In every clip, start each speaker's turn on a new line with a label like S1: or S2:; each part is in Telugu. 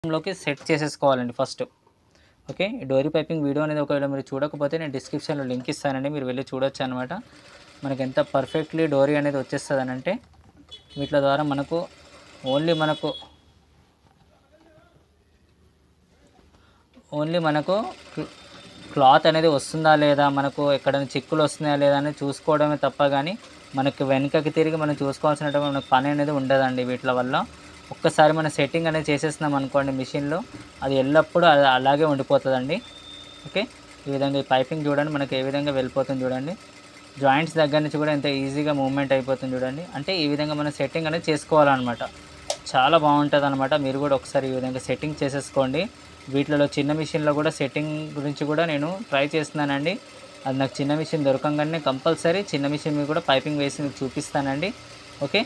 S1: లోకి సెట్ చేసేసుకోవాలండి ఫస్ట్ ఓకే ఈ డోరీ పైపింగ్ వీడియో అనేది ఒకవేళ మీరు చూడకపోతే నేను డిస్క్రిప్షన్లో లింక్ ఇస్తానండి మీరు వెళ్ళి చూడొచ్చు అనమాట మనకి ఎంత పర్ఫెక్ట్లీ డోరీ అనేది వచ్చేస్తుంది అని అంటే వీటి ద్వారా మనకు ఓన్లీ మనకు ఓన్లీ మనకు క్ల- క్లాత్ అనేది వస్తుందా లేదా మనకు ఎక్కడైనా చిక్కులు వస్తున్నాయా లేదా అనేది చూసుకోవడమే తప్ప కానీ మనకి వెనుకకి తిరిగి మనం చూసుకోవాల్సినటువంటి మనకు పని అనేది ఉండదండి వీటి వల్ల ఒక్కసారి మన సెట్టింగ్ అనేది చేసేస్తున్నాం అనుకోండి మిషన్లో అది ఎల్లప్పుడూ అది అలాగే ఉండిపోతుందండి ఓకే ఈ విధంగా ఈ పైపింగ్ చూడండి మనకి ఏ విధంగా వెళ్ళిపోతుంది చూడండి జాయింట్స్ దగ్గర నుంచి కూడా ఎంత ఈజీగా మూవ్మెంట్ అయిపోతుంది చూడండి అంటే ఈ విధంగా మనం సెట్టింగ్ అనేది చేసుకోవాలన్నమాట చాలా బాగుంటుంది అనమాట మీరు కూడా ఒకసారి ఈ విధంగా సెట్టింగ్ చేసేసుకోండి వీటిలో చిన్న మిషన్లో కూడా సెట్టింగ్ గురించి కూడా నేను ట్రై చేస్తున్నానండి అది నాకు చిన్న మిషన్ దొరకంగానే కంపల్సరీ చిన్న మిషన్ మీద కూడా పైపింగ్ వేసి మీకు చూపిస్తానండి ఓకే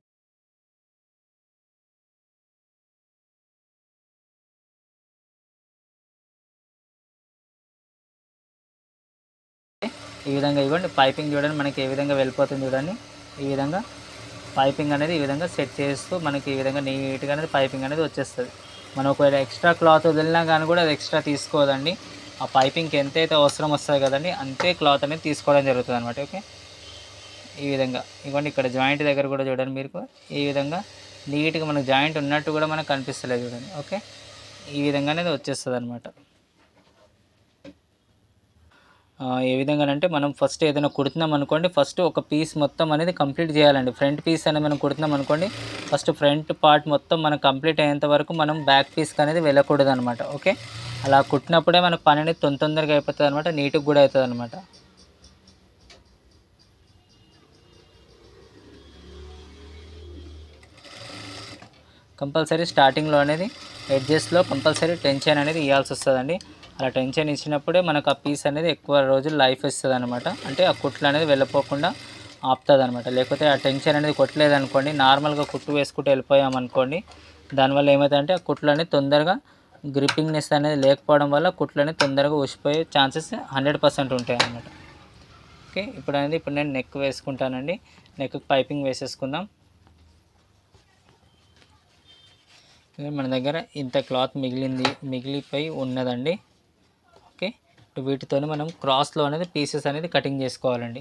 S1: ఈ విధంగా ఇవ్వండి పైపింగ్ చూడండి మనకి ఏ విధంగా వెళ్ళిపోతుంది చూడండి ఈ విధంగా పైపింగ్ అనేది ఈ విధంగా సెట్ చేస్తూ మనకి ఈ విధంగా నీట్గా అనేది పైపింగ్ అనేది వచ్చేస్తుంది మనం ఒకవేళ ఎక్స్ట్రా క్లాత్ వదిలినా కానీ కూడా అది ఎక్స్ట్రా తీసుకోదండి ఆ పైపింగ్కి ఎంతైతే అవసరం వస్తుంది కదండి అంతే క్లాత్ అనేది తీసుకోవడం జరుగుతుంది అనమాట ఓకే ఈ విధంగా ఇవ్వండి ఇక్కడ జాయింట్ దగ్గర కూడా చూడండి మీరు ఈ విధంగా నీట్గా మనకు జాయింట్ ఉన్నట్టు కూడా మనకు కనిపిస్తలేదు చూడండి ఓకే ఈ విధంగా అనేది వచ్చేస్తుంది అనమాట ఆ, ఏ విధంగా అంటే మనం ఫస్ట్ ఏదైనా కుడుతున్నాం అనుకోండి ఫస్ట్ ఒక పీస్ మొత్తం అనేది కంప్లీట్ చేయాలండి ఫ్రంట్ పీస్ అనేది మనం కుడుతున్నాం అనుకోండి ఫస్ట్ ఫ్రంట్ పార్ట్ మొత్తం మనం కంప్లీట్ అయ్యేంత వరకు మనం బ్యాక్ పీస్కి అనేది వెళ్ళకూడదు అనమాట ఓకే అలా కుట్టినప్పుడే మనకు పని అనేది తొందర తొందరగా అయిపోతుంది అనమాట నీట్గా కూడా అవుతుంది అనమాట కంపల్సరీ స్టార్టింగ్లో అనేది ఎడ్జెస్ట్లో కంపల్సరీ టెన్షన్ అనేది ఇవ్వాల్సి వస్తుందండి అలా టెన్షన్ ఇచ్చినప్పుడే మనకు ఆ పీస్ అనేది ఎక్కువ రోజులు లైఫ్ ఇస్తుంది అనమాట అంటే ఆ కుట్లు అనేది వెళ్ళిపోకుండా ఆపుతుంది అనమాట లేకపోతే ఆ టెన్షన్ అనేది కొట్టలేదు అనుకోండి నార్మల్గా కుట్టు వేసుకుంటూ వెళ్ళిపోయామనుకోండి దానివల్ల ఏమవుతుందంటే ఆ కుట్లు అనేది తొందరగా గ్రిప్పింగ్నెస్ అనేది లేకపోవడం వల్ల కుట్లు అనేది తొందరగా ఊసిపోయే ఛాన్సెస్ హండ్రెడ్ పర్సెంట్ ఉంటాయి అన్నమాట ఓకే ఇప్పుడు అనేది ఇప్పుడు నేను నెక్ వేసుకుంటానండి నెక్ పైపింగ్ వేసేసుకుందాం ఇక మన దగ్గర ఇంత క్లాత్ మిగిలింది మిగిలిపోయి ఉన్నదండి ఓకే ఇప్పుడు వీటితో మనం క్రాస్లో అనేది పీసెస్ అనేది కటింగ్ చేసుకోవాలండి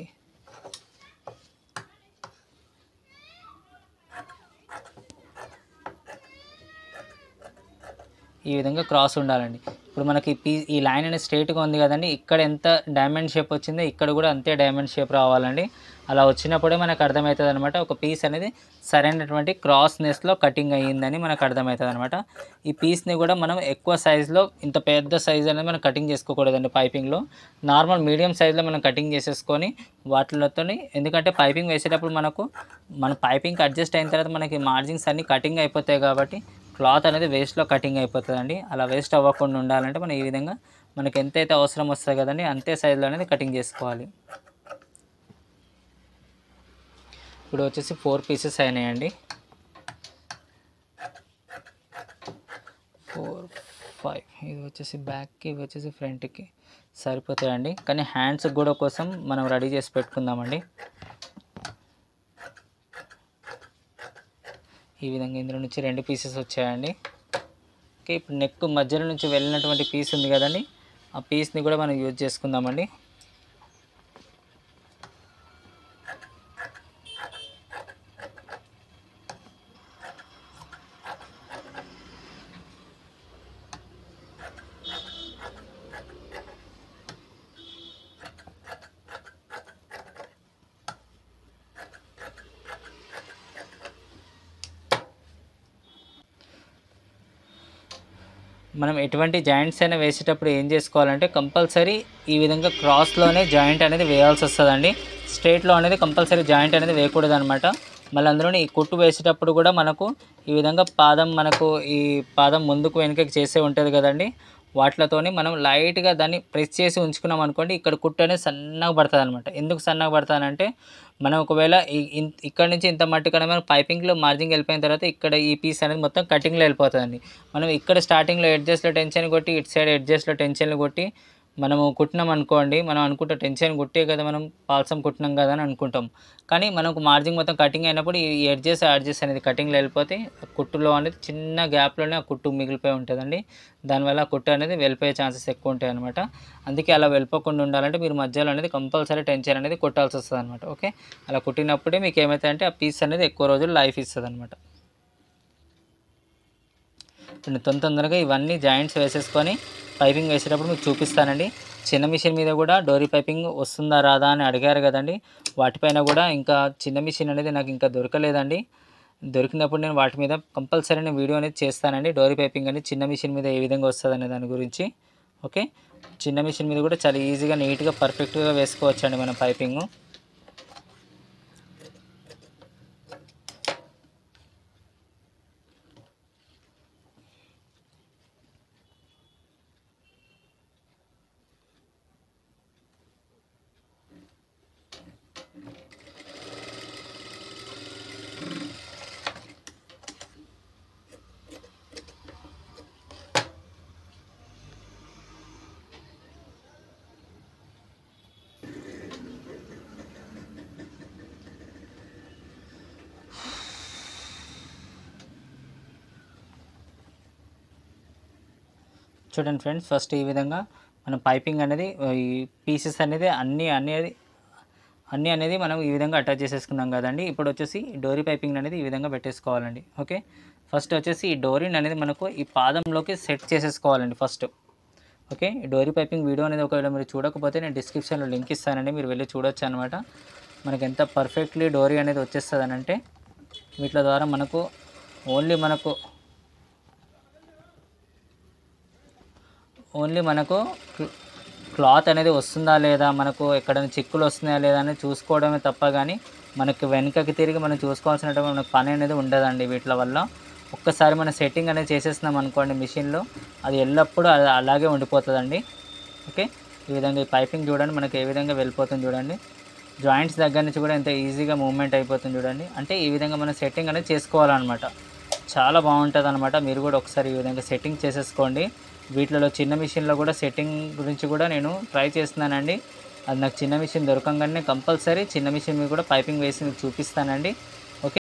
S1: ఈ విధంగా క్రాస్ ఉండాలండి ఇప్పుడు మనకి పీ ఈ లైన్ అనేది స్ట్రైట్గా ఉంది కదండి ఇక్కడ ఎంత డైమండ్ షేప్ వచ్చిందో ఇక్కడ కూడా అంతే డైమండ్ షేప్ రావాలండి అలా వచ్చినప్పుడే మనకు అర్థమవుతుంది అనమాట ఒక పీస్ అనేది సరైనటువంటి క్రాస్నెస్లో కటింగ్ అయ్యిందని మనకు అర్థమవుతుంది అనమాట ఈ పీస్ని కూడా మనం ఎక్కువ సైజులో ఇంత పెద్ద సైజ్ అనేది మనం కటింగ్ చేసుకోకూడదండి పైపింగ్లో నార్మల్ మీడియం సైజులో మనం కటింగ్ చేసేసుకొని వాటిలతో ఎందుకంటే పైపింగ్ వేసేటప్పుడు మనకు మన పైపింగ్కి అడ్జస్ట్ అయిన తర్వాత మనకి మార్జిన్స్ అన్నీ కటింగ్ అయిపోతాయి కాబట్టి క్లాత్ అనేది వేస్ట్లో కటింగ్ అయిపోతుందండి అలా వేస్ట్ అవ్వకుండా ఉండాలంటే మనం ఈ విధంగా మనకి ఎంతైతే అవసరం వస్తుంది కదండి అంతే సైజులో అనేది కటింగ్ చేసుకోవాలి ఇప్పుడు వచ్చేసి ఫోర్ పీసెస్ అయినాయండి ఫోర్ ఫైవ్ ఇది వచ్చేసి బ్యాక్కి ఇవి వచ్చేసి ఫ్రంట్కి సరిపోతాయండి కానీ హ్యాండ్స్ కూడా కోసం మనం రెడీ చేసి పెట్టుకుందామండి ఈ విధంగా ఇందులో నుంచి రెండు పీసెస్ వచ్చాయండి ఓకే ఇప్పుడు నెక్ మధ్యలో నుంచి వెళ్ళినటువంటి పీస్ ఉంది కదండి ఆ పీస్ని కూడా మనం యూజ్ చేసుకుందామండి మనం ఎటువంటి జాయింట్స్ అయినా వేసేటప్పుడు ఏం చేసుకోవాలంటే కంపల్సరీ ఈ విధంగా క్రాస్లోనే జాయింట్ అనేది వేయాల్సి వస్తుందండి స్ట్రైట్లో అనేది కంపల్సరీ జాయింట్ అనేది వేయకూడదు అనమాట మళ్ళీ అందులోని ఈ కుట్టు వేసేటప్పుడు కూడా మనకు ఈ విధంగా పాదం మనకు ఈ పాదం ముందుకు వెనుకకి చేసే ఉంటుంది కదండి వాటితోని మనం లైట్గా దాన్ని ప్రెస్ చేసి ఉంచుకున్నాం అనుకోండి ఇక్కడ కుట్టు అనేది సన్నగా పడుతుంది అనమాట ఎందుకు సన్నగా పడుతుందంటే మనం ఒకవేళ ఈ- ఇన్- ఇక్కడ నుంచి ఇంత మట్టుకనే మనం పైపింగ్లో మార్జింగ్ వెళ్ళిపోయిన తర్వాత ఇక్కడ ఈ పీస్ అనేది మొత్తం కటింగ్లో వెళ్ళిపోతుందండి మనం ఇక్కడ స్టార్టింగ్లో ఎడ్జస్ట్లో టెన్షన్ కొట్టి ఇటు సైడ్ ఎడ్జస్ట్లో టెన్షన్లు కొట్టి మనము కుట్టినాం అనుకోండి మనం అనుకుంటాం టెన్షన్ కుట్టే కదా మనం పాల్సం కుట్టినాం కదా అని అనుకుంటాం కానీ మనకు మార్జింగ్ మొత్తం కటింగ్ అయినప్పుడు ఈ ఎడ్జెస్ యాడ్జెస్ అనేది కటింగ్లో వెళ్ళిపోతే ఆ కుట్టులో అనేది చిన్న గ్యాప్లోనే ఆ కుట్టు మిగిలిపోయి ఉంటుందండి దానివల్ల ఆ కుట్టు అనేది వెళ్ళిపోయే ఛాన్సెస్ ఎక్కువ ఉంటాయి అనమాట అందుకే అలా వెళ్ళిపోకుండా ఉండాలంటే మీరు మధ్యలో అనేది కంపల్సరీ టెన్షన్ అనేది కుట్టాల్సి వస్తుంది అనమాట ఓకే అలా కుట్టినప్పుడే మీకు ఏమవుతుందంటే ఆ పీస్ అనేది ఎక్కువ రోజులు లైఫ్ ఇస్తుంది అనమాట ఇప్పుడు తొందర తొందరగా ఇవన్నీ జాయింట్స్ వేసేసుకొని పైపింగ్ వేసేటప్పుడు మీకు చూపిస్తానండి చిన్న మిషన్ మీద కూడా డోరీ పైపింగ్ వస్తుందా రాదా అని అడిగారు కదండి వాటిపైన కూడా ఇంకా చిన్న మిషన్ అనేది నాకు ఇంకా దొరకలేదండి దొరికినప్పుడు నేను వాటి మీద కంపల్సరీ నేను వీడియో అనేది చేస్తానండి డోరీ పైపింగ్ అనేది చిన్న మిషన్ మీద ఏ విధంగా వస్తుంది అనే దాని గురించి ఓకే చిన్న మిషన్ మీద కూడా చాలా ఈజీగా నీట్గా పర్ఫెక్ట్గా వేసుకోవచ్చండి మన పైపింగ్ చూడండి ఫ్రెండ్స్ ఫస్ట్ ఈ విధంగా మనం పైపింగ్ అనేది ఈ పీసెస్ అనేది అన్నీ అనేది అన్నీ అనేది మనం ఈ విధంగా అటాచ్ చేసేసుకున్నాం కదండి ఇప్పుడు వచ్చేసి డోరీ పైపింగ్ అనేది ఈ విధంగా పెట్టేసుకోవాలండి ఓకే ఫస్ట్ వచ్చేసి ఈ డోరీని అనేది మనకు ఈ పాదంలోకి సెట్ చేసేసుకోవాలండి ఫస్ట్ ఓకే ఈ డోరీ పైపింగ్ వీడియో అనేది ఒకవేళ మీరు చూడకపోతే నేను డిస్క్రిప్షన్లో లింక్ ఇస్తానండి మీరు వెళ్ళి చూడొచ్చు అనమాట మనకి ఎంత పర్ఫెక్ట్లీ డోరీ అనేది వచ్చేస్తుంది అని అంటే వీటి ద్వారా మనకు ఓన్లీ మనకు ఓన్లీ మనకు క్ల- క్లాత్ అనేది వస్తుందా లేదా మనకు ఎక్కడైనా చిక్కులు వస్తున్నాయా లేదా అనేది చూసుకోవడమే తప్ప కానీ మనకి వెనుకకి తిరిగి మనం చూసుకోవాల్సినటువంటి మనకు పని అనేది ఉండదండి వీటి వల్ల ఒక్కసారి మనం సెట్టింగ్ అనేది చేసేస్తున్నాం అనుకోండి మిషన్లో అది ఎల్లప్పుడూ అది అలాగే ఉండిపోతుందండి ఓకే ఈ విధంగా ఈ పైపింగ్ చూడండి మనకి ఏ విధంగా వెళ్ళిపోతుంది చూడండి జాయింట్స్ దగ్గర నుంచి కూడా ఎంత ఈజీగా మూవ్మెంట్ అయిపోతుంది చూడండి అంటే ఈ విధంగా మనం సెట్టింగ్ అనేది చేసుకోవాలన్నమాట చాలా బాగుంటుంది అనమాట మీరు కూడా ఒకసారి ఈ విధంగా సెట్టింగ్ చేసేసుకోండి వీటిలో చిన్న మిషన్లో కూడా సెట్టింగ్ గురించి కూడా నేను ట్రై చేస్తున్నానండి అది నాకు చిన్న మిషన్ దొరకంగానే కంపల్సరీ చిన్న మిషన్ మీద కూడా పైపింగ్ వేసి మీకు చూపిస్తానండి ఓకే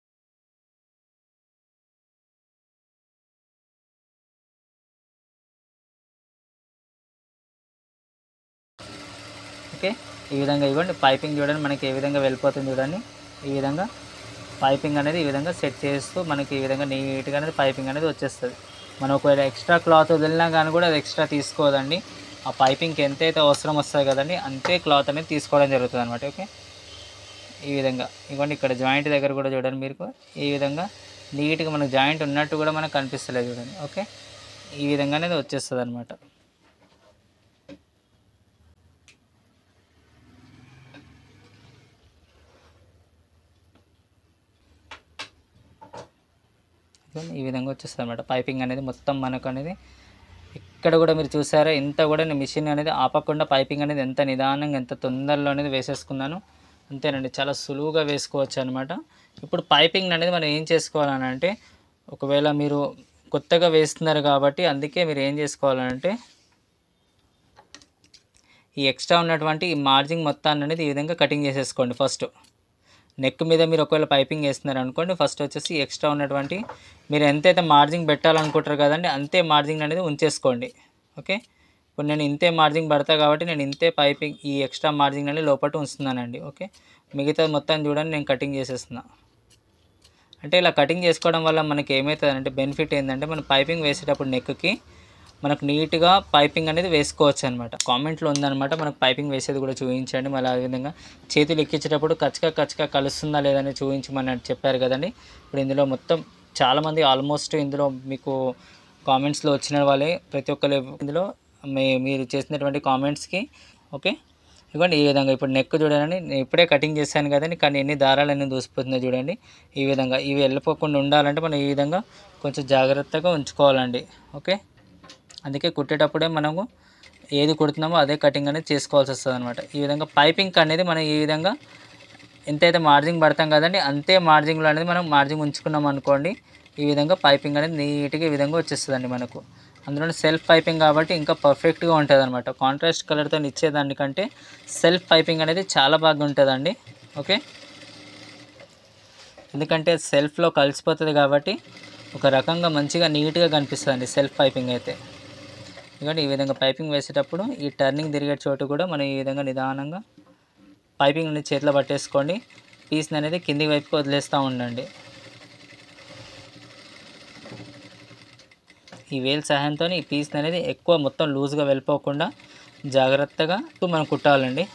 S1: ఓకే ఈ విధంగా ఇవ్వండి పైపింగ్ చూడండి మనకి ఏ విధంగా వెళ్ళిపోతుంది చూడండి ఈ విధంగా పైపింగ్ అనేది ఈ విధంగా సెట్ చేస్తూ మనకి ఈ విధంగా నీట్గా అనేది పైపింగ్ అనేది వచ్చేస్తుంది మనం ఒకవేళ ఎక్స్ట్రా క్లాత్ వదిలినా కానీ కూడా అది ఎక్స్ట్రా తీసుకోదండి ఆ పైపింగ్కి ఎంతైతే అవసరం వస్తుంది కదండి అంతే క్లాత్ అనేది తీసుకోవడం జరుగుతుంది అనమాట ఓకే ఈ విధంగా ఇవ్వండి ఇక్కడ జాయింట్ దగ్గర కూడా చూడండి మీరు ఈ విధంగా నీట్గా మనకు జాయింట్ ఉన్నట్టు కూడా మనకు కనిపిస్తలేదు చూడండి ఓకే ఈ విధంగా అనేది వచ్చేస్తుంది అనమాట ఈ విధంగా వచ్చేస్తుంది అనమాట పైపింగ్ అనేది మొత్తం మనకు అనేది ఇక్కడ కూడా మీరు చూసారా ఎంత కూడా నేను మిషన్ అనేది ఆపకుండా పైపింగ్ అనేది ఎంత నిదానంగా ఎంత తొందరలో అనేది వేసేసుకున్నాను అంతేనండి చాలా సులువుగా వేసుకోవచ్చు అనమాట ఇప్పుడు పైపింగ్ అనేది మనం ఏం చేసుకోవాలని అంటే ఒకవేళ మీరు కొత్తగా వేస్తున్నారు కాబట్టి అందుకే మీరు ఏం చేసుకోవాలంటే ఈ ఎక్స్ట్రా ఉన్నటువంటి ఈ మార్జింగ్ మొత్తాన్ని అనేది ఈ విధంగా కటింగ్ చేసేసుకోండి ఫస్ట్ నెక్ మీద మీరు ఒకవేళ పైపింగ్ వేస్తున్నారు అనుకోండి ఫస్ట్ వచ్చేసి ఎక్స్ట్రా ఉన్నటువంటి మీరు ఎంతైతే మార్జింగ్ పెట్టాలనుకుంటారు కదండి అంతే మార్జింగ్ అనేది ఉంచేసుకోండి ఓకే ఇప్పుడు నేను ఇంతే మార్జింగ్ పడతా కాబట్టి నేను ఇంతే పైపింగ్ ఈ ఎక్స్ట్రా మార్జింగ్ అనేది లోపల ఉంచుతున్నానండి ఓకే మిగతా మొత్తం చూడండి నేను కటింగ్ చేసేస్తున్నా అంటే ఇలా కటింగ్ చేసుకోవడం వల్ల మనకి ఏమవుతుంది అంటే బెనిఫిట్ ఏంటంటే మనం పైపింగ్ వేసేటప్పుడు నెక్కి మనకు నీట్గా పైపింగ్ అనేది వేసుకోవచ్చు అనమాట కామెంట్లో ఉందన్నమాట మనకు పైపింగ్ వేసేది కూడా చూపించండి మళ్ళీ అదేవిధంగా చేతులు ఎక్కించేటప్పుడు కచ్చక కచ్చక కలుస్తుందా లేదని చూపించమని చెప్పారు కదండి ఇప్పుడు ఇందులో మొత్తం చాలామంది ఆల్మోస్ట్ ఇందులో మీకు కామెంట్స్లో వచ్చిన వాళ్ళే ప్రతి ఒక్కరు ఇందులో మీ మీరు చేసినటువంటి కామెంట్స్కి ఓకే ఇవ్వండి ఈ విధంగా ఇప్పుడు నెక్ చూడండి నేను ఇప్పుడే కటింగ్ చేశాను కదండి కానీ ఎన్ని దారాలు అన్ని దూసిపోతుందో చూడండి ఈ విధంగా ఇవి వెళ్ళిపోకుండా ఉండాలంటే మనం ఈ విధంగా కొంచెం జాగ్రత్తగా ఉంచుకోవాలండి ఓకే అందుకే కుట్టేటప్పుడే మనము ఏది కుడుతున్నామో అదే కటింగ్ అనేది చేసుకోవాల్సి వస్తుంది అనమాట ఈ విధంగా పైపింగ్ అనేది మనం ఈ విధంగా ఎంతైతే మార్జింగ్ పడతాం కదండి అంతే మార్జింగ్లో అనేది మనం మార్జింగ్ ఉంచుకున్నాం అనుకోండి ఈ విధంగా పైపింగ్ అనేది నీట్గా ఈ విధంగా వచ్చేస్తుందండి మనకు అందులో సెల్ఫ్ పైపింగ్ కాబట్టి ఇంకా పర్ఫెక్ట్గా ఉంటుంది అనమాట కాంట్రాస్ట్ కలర్తో ఇచ్చేదానికంటే సెల్ఫ్ పైపింగ్ అనేది చాలా బాగా ఉంటుందండి ఓకే ఎందుకంటే సెల్ఫ్లో కలిసిపోతుంది కాబట్టి ఒక రకంగా మంచిగా నీట్గా కనిపిస్తుంది సెల్ఫ్ పైపింగ్ అయితే ఎందుకంటే ఈ విధంగా పైపింగ్ వేసేటప్పుడు ఈ టర్నింగ్ తిరిగే చోటు కూడా మనం ఈ విధంగా నిదానంగా పైపింగ్ అనేది చేతిలో పట్టేసుకోండి పీస్ అనేది కింది వైపుకి వదిలేస్తూ ఉండండి ఈ వేల్ సహాయంతో ఈ పీస్ అనేది ఎక్కువ మొత్తం లూజ్గా వెళ్ళిపోకుండా జాగ్రత్తగా మనం కుట్టాలండి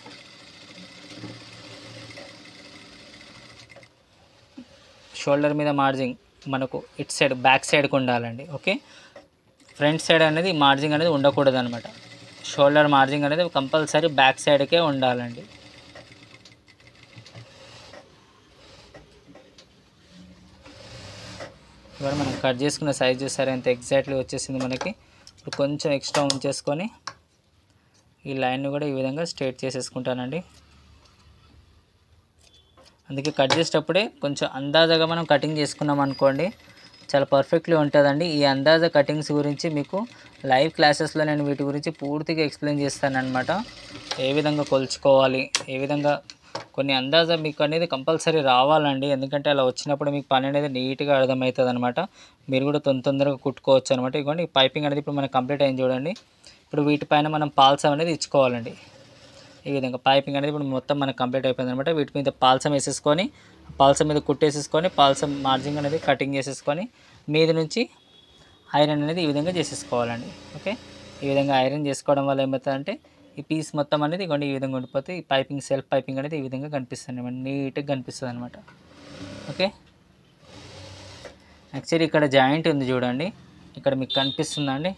S1: షోల్డర్ మీద మార్జింగ్ మనకు ఇట్ సైడ్ బ్యాక్ సైడ్కి ఉండాలండి ఓకే ఫ్రంట్ సైడ్ అనేది మార్జింగ్ అనేది ఉండకూడదు అనమాట షోల్డర్ మార్జింగ్ అనేది కంపల్సరీ బ్యాక్ సైడ్కే ఉండాలండి ఇవాళ మనం కట్ చేసుకున్న సైజ్ చూసారా ఎంత ఎగ్జాక్ట్లీ వచ్చేసింది మనకి ఇప్పుడు కొంచెం ఎక్స్ట్రా ఉంచేసుకొని ఈ లైన్ని కూడా ఈ విధంగా స్ట్రేట్ చేసేసుకుంటానండి అందుకే కట్ చేసేటప్పుడే కొంచెం అందాజగా మనం కటింగ్ చేసుకున్నాం అనుకోండి చాలా పర్ఫెక్ట్లీ ఉంటుందండి ఈ అందాజ కటింగ్స్ గురించి మీకు లైవ్ క్లాసెస్లో నేను వీటి గురించి పూర్తిగా ఎక్స్ప్లెయిన్ చేస్తానన్నమాట ఏ విధంగా కొలుచుకోవాలి ఏ విధంగా కొన్ని అందాజ మీకు అనేది కంపల్సరీ రావాలండి ఎందుకంటే అలా వచ్చినప్పుడు మీకు పని అనేది నీట్గా అర్థమవుతుంది అనమాట మీరు కూడా తొందర తొందరగా కుట్టుకోవచ్చు అనమాట ఇదిగోండి ఈ పైపింగ్ అనేది ఇప్పుడు మనకి కంప్లీట్ అయింది చూడండి ఇప్పుడు వీటిపైన మనం పాల్సం అనేది ఇచ్చుకోవాలండి ఈ విధంగా పైపింగ్ అనేది ఇప్పుడు మొత్తం మనకు కంప్లీట్ అయిపోయింది అనమాట వీటి మీద పాల్సం వేసేసుకొని పాల్సం మీద కుట్టేసేసుకొని పాల్సం మార్జింగ్ అనేది కటింగ్ చేసేసుకొని మీద నుంచి ఐరన్ అనేది ఈ విధంగా చేసేసుకోవాలండి ఓకే ఈ విధంగా ఐరన్ చేసుకోవడం వల్ల ఏమవుతుందంటే ఈ పీస్ మొత్తం అనేది ఇగోండి ఈ విధంగా ఉండిపోతే ఈ పైపింగ్ సెల్ఫ్ పైపింగ్ అనేది ఈ విధంగా కనిపిస్తుంది అనమాట నీట్గా కనిపిస్తుంది అనమాట ఓకే యాక్చువల్లీ ఇక్కడ జాయింట్ ఉంది చూడండి ఇక్కడ మీకు కనిపిస్తుందా అండి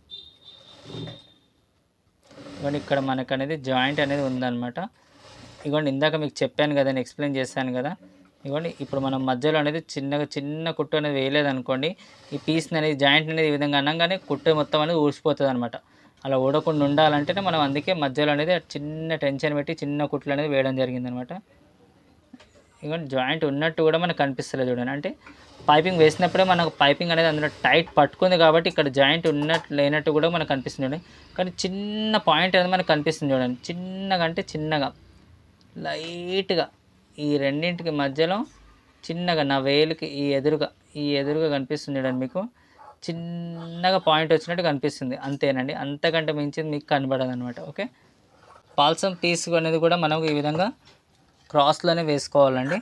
S1: ఇవ్వండి ఇక్కడ మనకు అనేది జాయింట్ అనేది ఉందన్నమాట ఇవ్వండి ఇందాక మీకు చెప్పాను కదా నేను ఎక్స్ప్లెయిన్ చేశాను కదా ఇవ్వండి ఇప్పుడు మనం మధ్యలో అనేది చిన్నగా చిన్న కుట్టు అనేది వేయలేదు అనుకోండి ఈ పీస్ అనేది జాయింట్ అనేది ఈ విధంగా అనగానే కుట్టు మొత్తం అనేది ఊడిసిపోతుంది అనమాట అలా ఊడకుండా ఉండాలంటేనే మనం అందుకే మధ్యలో అనేది చిన్న టెన్షన్ పెట్టి చిన్న కుట్లు అనేది వేయడం జరిగిందనమాట ఇవ్వండి జాయింట్ ఉన్నట్టు కూడా మనకు కనిపిస్తలేదు చూడండి అంటే పైపింగ్ వేసినప్పుడే మనకు పైపింగ్ అనేది అందులో టైట్ పట్టుకుంది కాబట్టి ఇక్కడ జాయింట్ ఉన్నట్టు లేనట్టు కూడా మనకు కనిపిస్తుంది చూడండి కానీ చిన్న పాయింట్ అనేది మనకు కనిపిస్తుంది చూడండి చిన్నగా అంటే చిన్నగా లైట్గా ఈ రెండింటికి మధ్యలో చిన్నగా నా వేలుకి ఈ ఎదురుగా ఈ ఎదురుగా కనిపిస్తుంది చూడండి మీకు చిన్నగా పాయింట్ వచ్చినట్టు కనిపిస్తుంది అంతేనండి అంతకంటే మించింది మీకు కనబడదు అనమాట ఓకే పాల్సం పీస్ అనేది కూడా మనం ఈ విధంగా క్రాస్లోనే వేసుకోవాలండి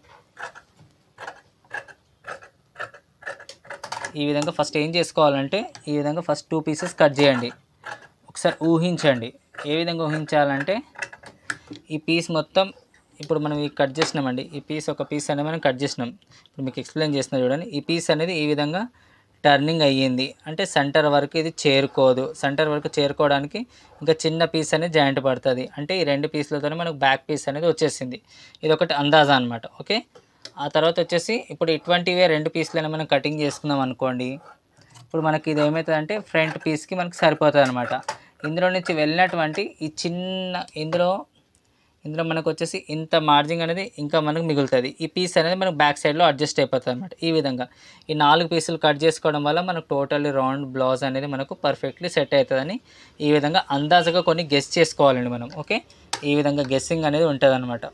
S1: ఈ విధంగా ఫస్ట్ ఏం చేసుకోవాలంటే ఈ విధంగా ఫస్ట్ టూ పీసెస్ కట్ చేయండి ఒకసారి ఊహించండి ఏ విధంగా ఊహించాలంటే ఈ పీస్ మొత్తం ఇప్పుడు మనం ఈ కట్ చేసినామండి ఈ పీస్ ఒక పీస్ అనేది మనం కట్ చేసినాం ఇప్పుడు మీకు ఎక్స్ప్లెయిన్ చేస్తున్నా చూడండి ఈ పీస్ అనేది ఈ విధంగా టర్నింగ్ అయ్యింది అంటే సెంటర్ వరకు ఇది చేరుకోదు సెంటర్ వరకు చేరుకోవడానికి ఇంకా చిన్న పీస్ అనేది జాయింట్ పడుతుంది అంటే ఈ రెండు పీసులతోనే మనకు బ్యాక్ పీస్ అనేది వచ్చేసింది ఇది ఒకటి అందాజా అనమాట ఓకే ఆ తర్వాత వచ్చేసి ఇప్పుడు ఇటువంటివే రెండు పీసులను మనం కటింగ్ చేసుకుందాం అనుకోండి ఇప్పుడు మనకి ఇది ఏమవుతుందంటే ఫ్రంట్ పీస్కి మనకి సరిపోతుంది అనమాట ఇందులో నుంచి వెళ్ళినటువంటి ఈ చిన్న ఇందులో ఇందులో మనకు వచ్చేసి ఇంత మార్జింగ్ అనేది ఇంకా మనకు మిగులుతుంది ఈ పీస్ అనేది మనకు బ్యాక్ సైడ్లో అడ్జస్ట్ అయిపోతుంది అనమాట ఈ విధంగా ఈ నాలుగు పీసులు కట్ చేసుకోవడం వల్ల మనకు టోటల్లీ రౌండ్ బ్లౌజ్ అనేది మనకు పర్ఫెక్ట్లీ సెట్ అవుతుందని ఈ విధంగా అందాజుగా కొన్ని గెస్ చేసుకోవాలండి మనం ఓకే ఈ విధంగా గెస్సింగ్ అనేది ఉంటుంది అనమాట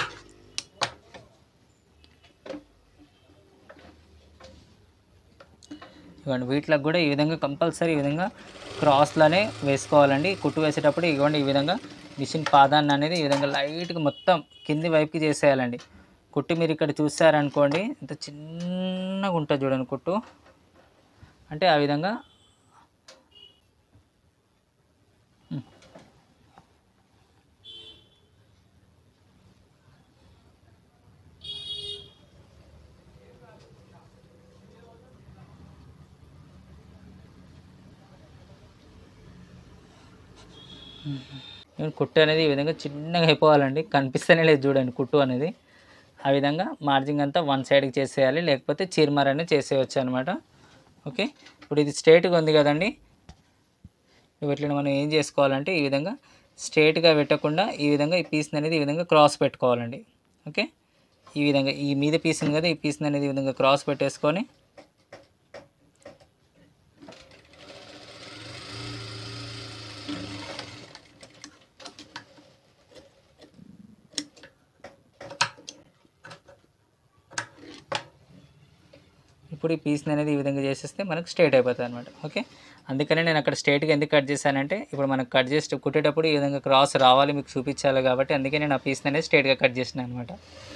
S1: ఇవ్వండి వీటికి కూడా ఈ విధంగా కంపల్సరీ ఈ విధంగా క్రాస్లోనే వేసుకోవాలండి కుట్టు వేసేటప్పుడు ఇవ్వండి ఈ విధంగా మిషన్ పాదాన్ని అనేది ఈ విధంగా లైట్గా మొత్తం కింది వైపుకి చేసేయాలండి కుట్టు మీరు ఇక్కడ చూసారనుకోండి ఇంత చిన్నగా ఉంటుంది చూడండి కుట్టు అంటే ఆ విధంగా ఉమ్. నేను కుట్టు అనేది ఈ విధంగా చిన్నగా అయిపోవాలండి కనిపిస్తేనే లేదు చూడండి కుట్టు అనేది ఆ విధంగా మార్జింగ్ అంతా వన్ సైడ్కి చేసేయాలి లేకపోతే చీరమర అనేది చేసేయచ్చు అనమాట ఓకే ఇప్పుడు ఇది స్ట్రేట్గా ఉంది కదండి వీటిని మనం ఏం చేసుకోవాలంటే ఈ విధంగా స్ట్రేట్గా పెట్టకుండా ఈ విధంగా ఈ పీస్ని అనేది ఈ విధంగా క్రాస్ పెట్టుకోవాలండి ఓకే ఈ విధంగా ఈ మీద పీస్ ఉంది కదా ఈ పీస్ని అనేది ఈ విధంగా క్రాస్ పెట్టేసుకొని ఇప్పుడు ఈ పీస్ని అనేది ఈ విధంగా చేసేస్తే మనకు స్ట్రైట్ అయిపోతుంది అనమాట ఓకే అందుకనే నేను అక్కడ స్ట్రైట్గా ఎందుకు కట్ చేశానంటే ఇప్పుడు మనకు కట్ చేసి కుట్టేటప్పుడు ఈ విధంగా క్రాస్ రావాలి మీకు చూపించాలి కాబట్టి అందుకే నేను ఆ పీస్ని అనేది స్ట్రైట్గా కట్ చేసిన అనమాట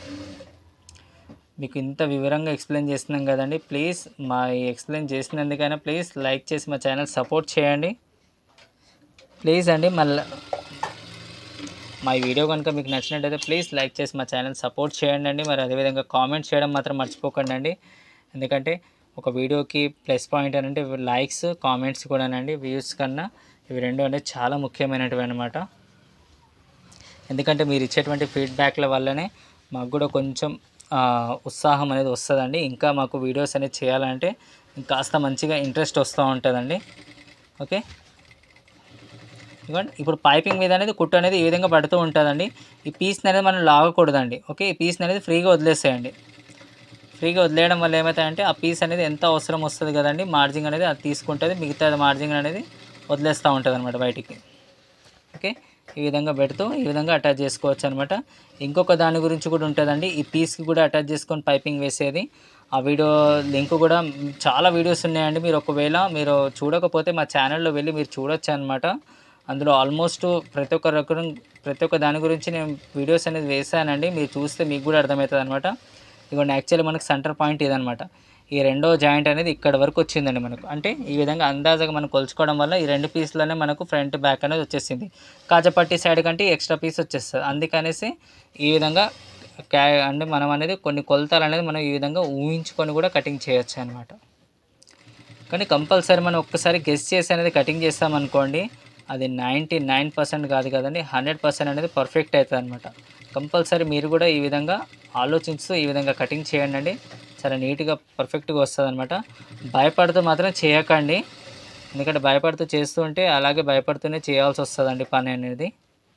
S1: మీకు ఇంత వివరంగా ఎక్స్ప్లెయిన్ చేస్తున్నాం కదండి ప్లీజ్ మా ఈ ఎక్స్ప్లెయిన్ చేసినందుకైనా ప్లీజ్ లైక్ చేసి మా ఛానల్ సపోర్ట్ చేయండి ప్లీజ్ అండి మళ్ళీ మా ఈ వీడియో కనుక మీకు నచ్చినట్టయితే ప్లీజ్ లైక్ చేసి మా ఛానల్ సపోర్ట్ చేయండి అండి మరి అదేవిధంగా కామెంట్ చేయడం మాత్రం మర్చిపోకండి అండి ఎందుకంటే ఒక వీడియోకి ప్లస్ పాయింట్ అని అంటే లైక్స్ కామెంట్స్ కూడానండి వ్యూస్ కన్నా ఇవి రెండు అనేది చాలా ముఖ్యమైనటివి అనమాట ఎందుకంటే మీరు ఇచ్చేటువంటి ఫీడ్బ్యాక్ల వల్లనే మాకు కూడా కొంచెం ఆ, ఉత్సాహం అనేది వస్తుందండి ఇంకా మాకు వీడియోస్ అనేది చేయాలంటే కాస్త మంచిగా ఇంట్రెస్ట్ వస్తూ ఉంటుందండి ఓకే ఇవ్వండి ఇప్పుడు పైపింగ్ మీద అనేది కుట్టు అనేది ఈ విధంగా పడుతూ ఉంటుందండి ఈ పీస్ అనేది మనం లాగకూడదండి ఓకే ఈ పీస్ అనేది ఫ్రీగా వదిలేసేయండి ఫ్రీగా వదిలేయడం వల్ల ఏమవుతాయంటే ఆ పీస్ అనేది ఎంత అవసరం వస్తుంది కదండి మార్జింగ్ అనేది అది తీసుకుంటుంది మిగతా మార్జింగ్ అనేది వదిలేస్తూ ఉంటుంది అనమాట బయటికి ఓకే ఈ విధంగా పెడుతూ ఈ విధంగా అటాచ్ చేసుకోవచ్చు అనమాట ఇంకొక దాని గురించి కూడా ఉంటుందండి ఈ పీస్కి కూడా అటాచ్ చేసుకొని పైపింగ్ వేసేది ఆ వీడియో లింక్ కూడా చాలా వీడియోస్ ఉన్నాయండి మీరు ఒకవేళ మీరు చూడకపోతే మా ఛానల్లో వెళ్ళి మీరు చూడొచ్చు అనమాట అందులో ఆల్మోస్ట్ ప్రతి ఒక్క రకం ప్రతి ఒక్క దాని గురించి నేను వీడియోస్ అనేది వేసానండి మీరు చూస్తే మీకు కూడా అర్థమవుతుంది అనమాట ఇదిగోండి యాక్చువల్లీ మనకు సెంటర్ పాయింట్ ఇదనమాట ఈ రెండో జాయింట్ అనేది ఇక్కడ వరకు వచ్చిందండి మనకు అంటే ఈ విధంగా అందాజగా మనం కొలుచుకోవడం వల్ల ఈ రెండు పీస్లోనే మనకు ఫ్రంట్ బ్యాక్ అనేది వచ్చేసింది కాజపట్టి సైడ్ కంటే ఎక్స్ట్రా పీస్ వచ్చేస్తుంది అందుకనేసి ఈ విధంగా క్యా అంటే మనం అనేది కొన్ని కొలతలు అనేది మనం ఈ విధంగా ఊహించుకొని కూడా కటింగ్ చేయొచ్చు అనమాట కానీ కంపల్సరీ మనం ఒక్కసారి గెస్ చేసి అనేది కటింగ్ చేస్తామనుకోండి అది నైంటీ నైన్ పర్సెంట్ కాదు కదండి హండ్రెడ్ పర్సెంట్ అనేది పర్ఫెక్ట్ అవుతుంది అనమాట కంపల్సరీ మీరు కూడా ఈ విధంగా ఆలోచిస్తూ ఈ విధంగా కటింగ్ చేయండి అండి చాలా నీట్గా పర్ఫెక్ట్గా వస్తుంది అనమాట భయపడుతూ మాత్రం చేయకండి ఎందుకంటే భయపడుతూ చేస్తూ ఉంటే అలాగే భయపడుతూనే చేయాల్సి వస్తుందండి పని అనేది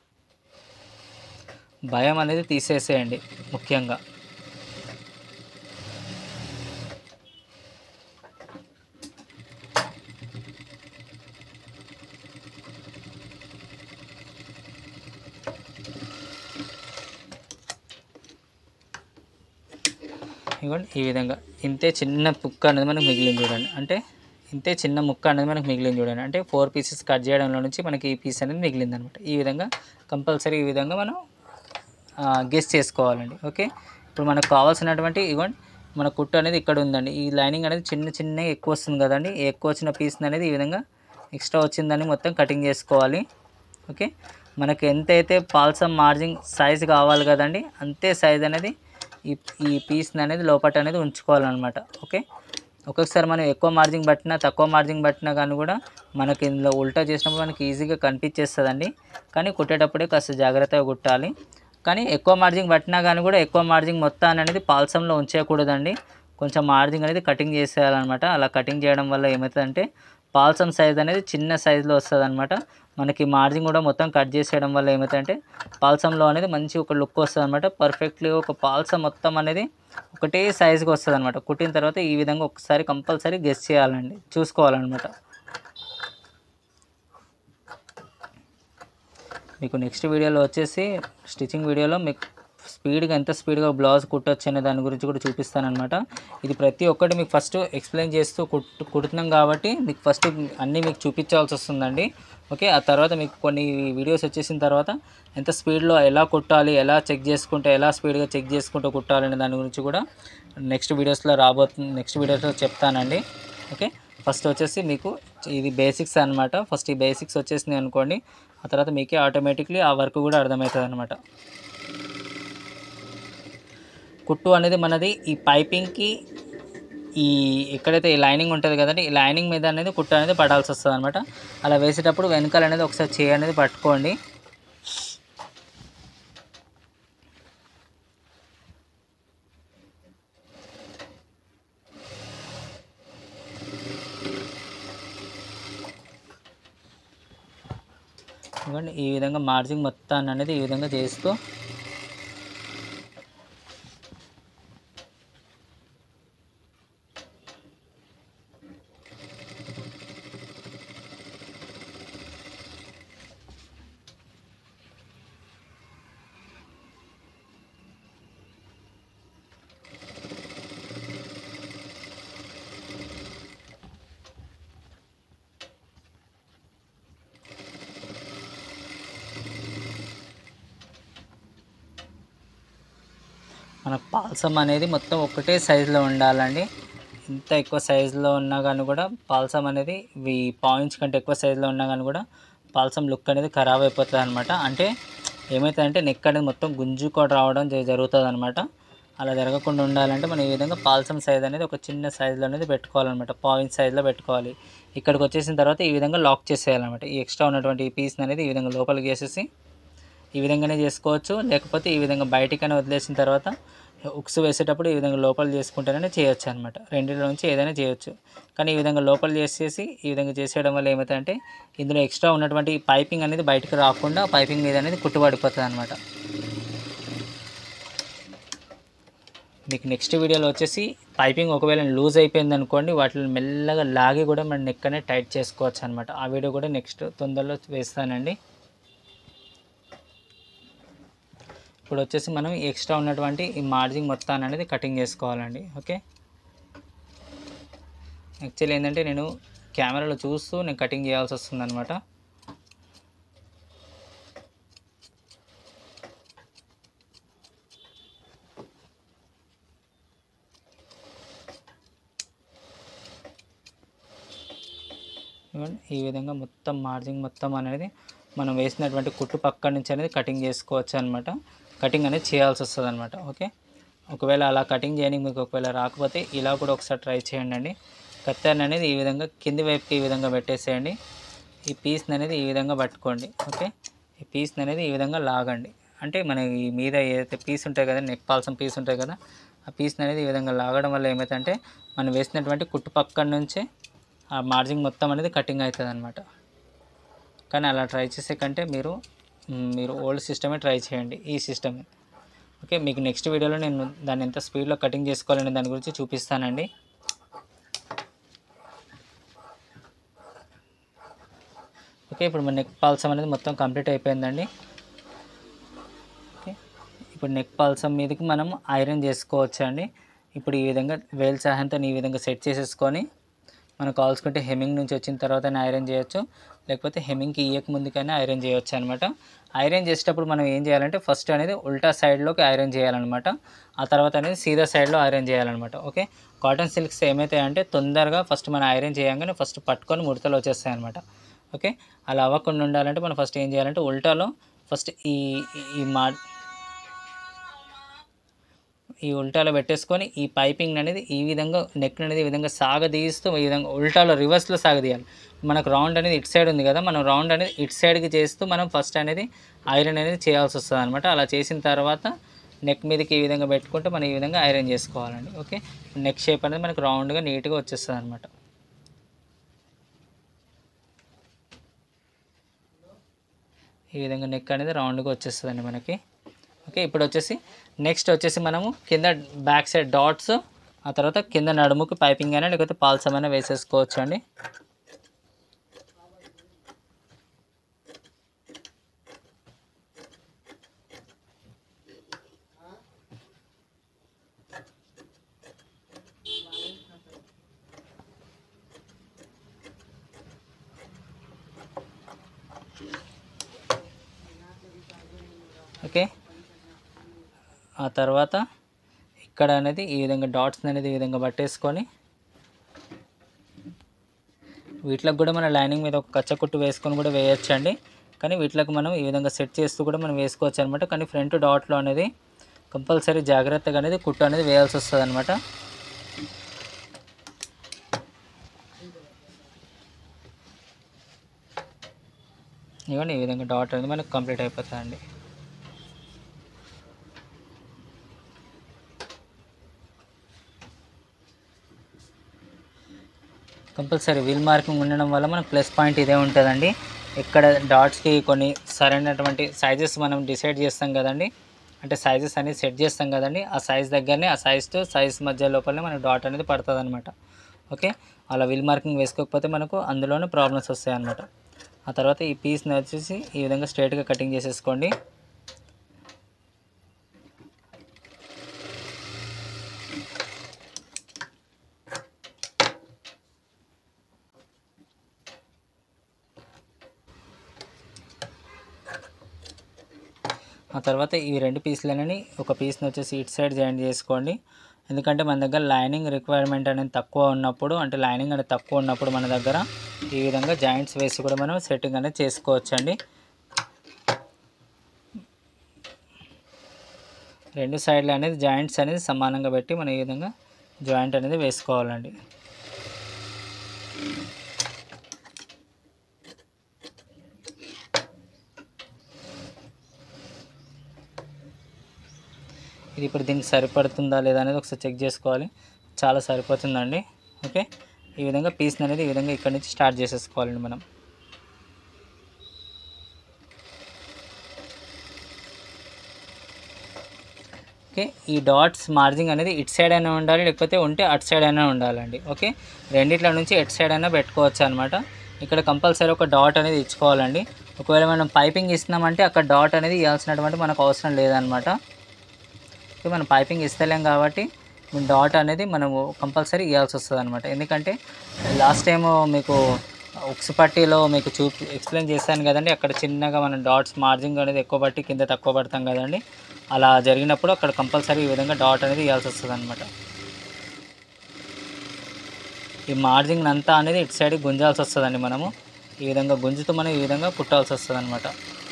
S1: భయం అనేది తీసేసేయండి ముఖ్యంగా ఇవ్వండి ఈ విధంగా ఇంతే చిన్న ముక్క అనేది మనకు మిగిలింది చూడండి అంటే ఇంతే చిన్న ముక్క అనేది మనకు మిగిలింది చూడండి అంటే ఫోర్ పీసెస్ కట్ చేయడంలో నుంచి మనకి ఈ పీస్ అనేది మిగిలింది అనమాట ఈ విధంగా కంపల్సరీ ఈ విధంగా మనం గెస్ చేసుకోవాలండి ఓకే ఇప్పుడు మనకు కావాల్సినటువంటి ఇవ్వండి మన కుట్టు అనేది ఇక్కడ ఉందండి ఈ లైనింగ్ అనేది చిన్న చిన్న ఎక్కువ వస్తుంది కదండి ఈ ఎక్కువ వచ్చిన పీస్ అనేది ఈ విధంగా ఎక్స్ట్రా వచ్చిందని మొత్తం కటింగ్ చేసుకోవాలి ఓకే మనకి ఎంతైతే పాల్సమ్ మార్జింగ్ సైజ్ కావాలి కదండి అంతే సైజ్ అనేది ఈ ఈ పీస్ని అనేది లోపట అనేది ఉంచుకోవాలన్నమాట ఓకే ఒక్కొక్కసారి మనం ఎక్కువ మార్జింగ్ పట్టినా తక్కువ మార్జింగ్ పట్టినా కానీ కూడా మనకి ఇందులో ఉల్టా చేసినప్పుడు మనకి ఈజీగా కనిపించేస్తుందండి కానీ కుట్టేటప్పుడే కాస్త జాగ్రత్తగా కుట్టాలి కానీ ఎక్కువ మార్జింగ్ పట్టినా కానీ కూడా ఎక్కువ మార్జింగ్ మొత్తాన్ని అనేది పాల్సంలో ఉంచేయకూడదండి కొంచెం మార్జింగ్ అనేది కటింగ్ చేసేయాలన్నమాట అలా కటింగ్ చేయడం వల్ల ఏమవుతుందంటే పాల్సం సైజ్ అనేది చిన్న సైజులో వస్తుంది అనమాట మనకి మార్జింగ్ కూడా మొత్తం కట్ చేసేయడం వల్ల ఏమవుతుందంటే పాల్సంలో అనేది మంచి ఒక లుక్ వస్తుంది అనమాట పర్ఫెక్ట్లీ ఒక పాల్సం మొత్తం అనేది ఒకటే సైజుకి వస్తుంది అనమాట కుట్టిన తర్వాత ఈ విధంగా ఒకసారి కంపల్సరీ గెస్ చేయాలండి చూసుకోవాలన్నమాట మీకు నెక్స్ట్ వీడియోలో వచ్చేసి స్టిచ్చింగ్ వీడియోలో మీకు స్పీడ్గా ఎంత స్పీడ్గా బ్లౌజ్ కుట్టొచ్చు అనే దాని గురించి కూడా చూపిస్తానమాట ఇది ప్రతి ఒక్కటి మీకు ఫస్ట్ ఎక్స్ప్లెయిన్ చేస్తూ కుట్టు కుడుతున్నాం కాబట్టి మీకు ఫస్ట్ అన్నీ మీకు చూపించాల్సి వస్తుందండి ఓకే ఆ తర్వాత మీకు కొన్ని వీడియోస్ వచ్చేసిన తర్వాత ఎంత స్పీడ్లో ఎలా కుట్టాలి ఎలా చెక్ చేసుకుంటే ఎలా స్పీడ్గా చెక్ చేసుకుంటూ కుట్టాలి అనే దాని గురించి కూడా నెక్స్ట్ వీడియోస్లో రాబోతుంది నెక్స్ట్ వీడియోస్లో చెప్తానండి ఓకే ఫస్ట్ వచ్చేసి మీకు ఇది బేసిక్స్ అనమాట ఫస్ట్ ఈ బేసిక్స్ వచ్చేసినాయి అనుకోండి ఆ తర్వాత మీకే ఆటోమేటిక్లీ ఆ వర్క్ కూడా అర్థమవుతుంది అనమాట కుట్టు అనేది మనది ఈ పైపింగ్కి ఈ ఎక్కడైతే ఈ లైనింగ్ ఉంటుంది కదండి ఈ లైనింగ్ మీద అనేది కుట్టు అనేది పడాల్సి వస్తుంది అనమాట అలా వేసేటప్పుడు వెనకాల అనేది ఒకసారి చేయి అనేది పట్టుకోండి ఇవ్వండి ఈ విధంగా మార్జింగ్ మొత్తాన్ని అనేది ఈ విధంగా చేస్తూ మనకు పాల్సం అనేది మొత్తం ఒకటే సైజులో ఉండాలండి ఇంత ఎక్కువ సైజులో ఉన్నా కానీ కూడా పాల్సం అనేది ఈ పాయింట్స్ కంటే ఎక్కువ సైజులో ఉన్నా కానీ కూడా పాల్సం లుక్ అనేది ఖరాబ్ అయిపోతుంది అనమాట అంటే ఏమవుతుందంటే నెక్ అనేది మొత్తం గుంజుకొని రావడం జరుగుతుంది అనమాట అలా జరగకుండా ఉండాలంటే మనం ఈ విధంగా పాల్సం సైజ్ అనేది ఒక చిన్న సైజులో అనేది పెట్టుకోవాలన్నమాట పాయింట్ సైజులో పెట్టుకోవాలి ఇక్కడికి వచ్చేసిన తర్వాత ఈ విధంగా లాక్ చేసేయాలన్నమాట ఈ ఎక్స్ట్రా ఉన్నటువంటి ఈ పీస్ అనేది ఈ విధంగా లోపలికి వేసేసి ఈ విధంగానే చేసుకోవచ్చు లేకపోతే ఈ విధంగా బయటికైనా వదిలేసిన తర్వాత ఉక్స్ వేసేటప్పుడు ఈ విధంగా లోపల చేసుకుంటేనే చేయొచ్చు అనమాట రెండింటి నుంచి ఏదైనా చేయొచ్చు కానీ ఈ విధంగా లోపల చేసేసి ఈ విధంగా చేసేయడం వల్ల ఏమవుతుందంటే ఇందులో ఎక్స్ట్రా ఉన్నటువంటి పైపింగ్ అనేది బయటకు రాకుండా పైపింగ్ మీద అనేది కుట్టుబడిపోతుంది అనమాట మీకు నెక్స్ట్ వీడియోలో వచ్చేసి పైపింగ్ ఒకవేళ లూజ్ అయిపోయింది అనుకోండి వాటిని మెల్లగా లాగి కూడా మన నెక్ అనేది టైట్ చేసుకోవచ్చు అనమాట ఆ వీడియో కూడా నెక్స్ట్ తొందరలో వేస్తానండి ఇప్పుడు వచ్చేసి మనం ఎక్స్ట్రా ఉన్నటువంటి ఈ మార్జింగ్ మొత్తాన్ని అనేది కటింగ్ చేసుకోవాలండి ఓకే యాక్చువల్లీ ఏంటంటే నేను కెమెరాలో చూస్తూ నేను కటింగ్ చేయాల్సి వస్తుంది అనమాట ఇవ్వండి ఈ విధంగా మొత్తం మార్జింగ్ మొత్తం అనేది మనం వేసినటువంటి కుట్టు పక్క నుంచి అనేది కటింగ్ చేసుకోవచ్చు అనమాట కటింగ్ అనేది చేయాల్సి వస్తుంది అనమాట ఓకే ఒకవేళ అలా కటింగ్ చేయడానికి మీకు ఒకవేళ రాకపోతే ఇలా కూడా ఒకసారి ట్రై చేయండి అండి కత్తెరని అనేది ఈ విధంగా కింది వైపుకి ఈ విధంగా పెట్టేసేయండి ఈ పీస్ని అనేది ఈ విధంగా పట్టుకోండి ఓకే ఈ పీస్ని అనేది ఈ విధంగా లాగండి అంటే మన ఈ మీద ఏదైతే పీస్ ఉంటాయి కదా నెక్ పాల్సం పీస్ ఉంటాయి కదా ఆ పీస్ని అనేది ఈ విధంగా లాగడం వల్ల ఏమవుతుందంటే మనం వేసినటువంటి కుట్టు పక్కన నుంచే ఆ మార్జింగ్ మొత్తం అనేది కటింగ్ అవుతుంది అనమాట కానీ అలా ట్రై చేసే కంటే మీరు మ్, మీరు ఓల్డ్ సిస్టమే ట్రై చేయండి ఈ సిస్టమే ఓకే మీకు నెక్స్ట్ వీడియోలో నేను దాన్ని ఎంత స్పీడ్లో కటింగ్ చేసుకోవాలనే దాని గురించి చూపిస్తానండి ఓకే ఇప్పుడు మన నెక్ పాల్సం అనేది మొత్తం కంప్లీట్ అయిపోయిందండి ఓకే ఇప్పుడు నెక్ పాల్సం మీదకి మనం ఐరన్ చేసుకోవచ్చు అండి ఇప్పుడు ఈ విధంగా వేల్ సహాయంతో ఈ విధంగా సెట్ చేసేసుకొని మనకు కావాల్సుకుంటే హెమ్మింగ్ నుంచి వచ్చిన తర్వాత ఐరన్ చేయొచ్చు లేకపోతే హెమ్మింగ్కి ఇయ్యక ముందుకైనా ఐరన్ చేయొచ్చు అనమాట ఐరన్ చేసేటప్పుడు మనం ఏం చేయాలంటే ఫస్ట్ అనేది ఉల్టా సైడ్లోకి ఐరన్ చేయాలన్నమాట ఆ తర్వాత అనేది సీదా సైడ్లో ఐరన్ చేయాలన్నమాట ఓకే కాటన్ సిల్క్స్ ఏమవుతాయంటే తొందరగా ఫస్ట్ మనం ఐరన్ చేయగానే ఫస్ట్ పట్టుకొని ముడతలు వచ్చేస్తాయి అనమాట ఓకే అలా అవ్వకుండా ఉండాలంటే మనం ఫస్ట్ ఏం చేయాలంటే ఉల్టాలో ఫస్ట్ ఈ ఈ మా ఈ ఉల్టాలో పెట్టేసుకొని ఈ పైపింగ్ అనేది ఈ విధంగా నెక్ అనేది ఈ విధంగా సాగదీస్తూ ఈ విధంగా ఉల్టాలో రివర్స్లో సాగదీయాలి మనకు రౌండ్ అనేది ఇటు సైడ్ ఉంది కదా మనం రౌండ్ అనేది ఇటు సైడ్కి చేస్తూ మనం ఫస్ట్ అనేది ఐరన్ అనేది చేయాల్సి వస్తుంది అనమాట అలా చేసిన తర్వాత నెక్ మీదకి ఈ విధంగా పెట్టుకుంటే మనం ఈ విధంగా ఐరన్ చేసుకోవాలండి ఓకే నెక్ షేప్ అనేది మనకు రౌండ్గా నీట్గా వచ్చేస్తుంది అనమాట ఈ విధంగా నెక్ అనేది రౌండ్గా వచ్చేస్తుందండి మనకి ఓకే ఇప్పుడు వచ్చేసి నెక్స్ట్ వచ్చేసి మనము కింద బ్యాక్ సైడ్ డాట్స్ ఆ తర్వాత కింద నడుముకి పైపింగ్ అయినా లేకపోతే పాల్సం అయినా వేసేసుకోవచ్చు అండి ఓకే ఆ తర్వాత ఇక్కడ అనేది ఈ విధంగా డాట్స్ అనేది ఈ విధంగా పట్టేసుకొని వీటికి కూడా మన లైనింగ్ మీద ఒక కచ్చకుట్టు వేసుకొని కూడా వేయొచ్చండి కానీ వీటికి మనం ఈ విధంగా సెట్ చేస్తూ కూడా మనం వేసుకోవచ్చు అనమాట కానీ ఫ్రంట్ డాట్లో అనేది కంపల్సరీ జాగ్రత్తగా అనేది కుట్టు అనేది వేయాల్సి వస్తుంది అనమాట ఇవ్వండి ఈ విధంగా డాట్ అనేది మనకు కంప్లీట్ అయిపోతుందండి కంపల్సరీ వీల్ మార్కింగ్ ఉండడం వల్ల మనకు ప్లస్ పాయింట్ ఇదే ఉంటుందండి ఇక్కడ డాట్స్కి కొన్ని సరైనటువంటి సైజెస్ మనం డిసైడ్ చేస్తాం కదండి అంటే సైజెస్ అనేది సెట్ చేస్తాం కదండి ఆ సైజ్ దగ్గరనే ఆ సైజ్ టు సైజ్ మధ్య లోపలనే మనకు డాట్ అనేది పడుతుంది అనమాట ఓకే అలా వీల్ మార్కింగ్ వేసుకోకపోతే మనకు అందులోనే ప్రాబ్లమ్స్ వస్తాయి అన్నమాట ఆ తర్వాత ఈ పీస్ని వచ్చేసి ఈ విధంగా స్ట్రైట్గా కటింగ్ చేసేసుకోండి ఆ తర్వాత ఈ రెండు పీసులని ఒక పీస్ని వచ్చేసి ఇటు సైడ్ జాయింట్ చేసుకోండి ఎందుకంటే మన దగ్గర లైనింగ్ రిక్వైర్మెంట్ అనేది తక్కువ ఉన్నప్పుడు అంటే లైనింగ్ అనేది తక్కువ ఉన్నప్పుడు మన దగ్గర ఈ విధంగా జాయింట్స్ వేసి కూడా మనం సెట్టింగ్ అనేది చేసుకోవచ్చండి రెండు సైడ్లు అనేది జాయింట్స్ అనేది సమానంగా పెట్టి మనం ఈ విధంగా జాయింట్ అనేది వేసుకోవాలండి ఇది ఇప్పుడు దీనికి సరిపడుతుందా లేదా అనేది ఒకసారి చెక్ చేసుకోవాలి చాలా సరిపోతుందండి ఓకే ఈ విధంగా పీస్ అనేది ఈ విధంగా ఇక్కడ నుంచి స్టార్ట్ చేసేసుకోవాలండి మనం ఓకే ఈ డాట్స్ మార్జింగ్ అనేది ఇటు సైడ్ అయినా ఉండాలి లేకపోతే ఉంటే అటు సైడ్ అయినా ఉండాలండి ఓకే రెండిట్ల నుంచి ఎటు సైడ్ అయినా పెట్టుకోవచ్చు అనమాట ఇక్కడ కంపల్సరీ ఒక డాట్ అనేది ఇచ్చుకోవాలండి ఒకవేళ మనం పైపింగ్ ఇస్తున్నామంటే అక్కడ డాట్ అనేది ఇవ్వాల్సినటువంటి మనకు అవసరం లేదనమాట ఓకే మనం పైపింగ్ ఇస్తలేం కాబట్టి డాట్ అనేది మనము కంపల్సరీ ఇవ్వాల్సి వస్తుంది అనమాట ఎందుకంటే లాస్ట్ టైం మీకు ఉక్స్ పట్టీలో మీకు చూపి ఎక్స్ప్లెయిన్ చేశాను కదండి అక్కడ చిన్నగా మనం డాట్స్ మార్జింగ్ అనేది ఎక్కువ పట్టి కింద తక్కువ పడతాం కదండి అలా జరిగినప్పుడు అక్కడ కంపల్సరీ ఈ విధంగా డాట్ అనేది ఇవ్వాల్సి వస్తుంది అనమాట ఈ మార్జింగ్ అంతా అనేది ఇటు సైడ్ గుంజాల్సి వస్తుందండి మనము ఈ విధంగా గుంజుతూ మనం ఈ విధంగా కుట్టాల్సి వస్తుంది అనమాట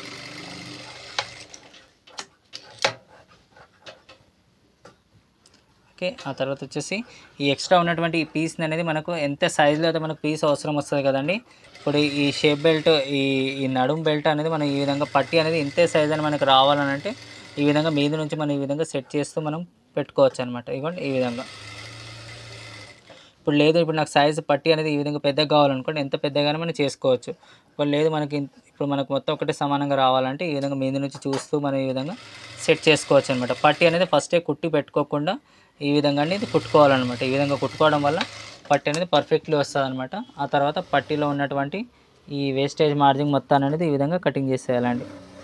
S1: ఓకే ఆ తర్వాత వచ్చేసి ఈ ఎక్స్ట్రా ఉన్నటువంటి ఈ పీస్ అనేది మనకు ఎంత సైజులో అయితే మనకు పీస్ అవసరం వస్తుంది కదండి ఇప్పుడు ఈ షేప్ బెల్ట్ ఈ ఈ నడుం బెల్ట్ అనేది మనం ఈ విధంగా పట్టి అనేది ఇంతే సైజ్ అని మనకు రావాలని అంటే ఈ విధంగా మీద నుంచి మనం ఈ విధంగా సెట్ చేస్తూ మనం పెట్టుకోవచ్చు అనమాట ఇవ్వండి ఈ విధంగా ఇప్పుడు లేదు ఇప్పుడు నాకు సైజ్ పట్టి అనేది ఈ విధంగా పెద్దగా కావాలనుకోండి ఎంత పెద్దగానే మనం చేసుకోవచ్చు ఇప్పుడు లేదు మనకి ఇన్- ఇప్పుడు మనకు మొత్తం ఒకటే సమానంగా రావాలంటే ఈ విధంగా మీద నుంచి చూస్తూ మనం ఈ విధంగా సెట్ చేసుకోవచ్చు అనమాట పట్టి అనేది ఫస్టే కుట్టి పెట్టుకోకుండా ఈ విధంగా అనేది కుట్టుకోవాలన్నమాట ఈ విధంగా కుట్టుకోవడం వల్ల పట్టి అనేది పర్ఫెక్ట్లీ వస్తుంది అనమాట ఆ తర్వాత పట్టీలో ఉన్నటువంటి ఈ వేస్టేజ్ మార్జింగ్ మొత్తాన్ని అనేది ఈ విధంగా కటింగ్ చేసేయాలండి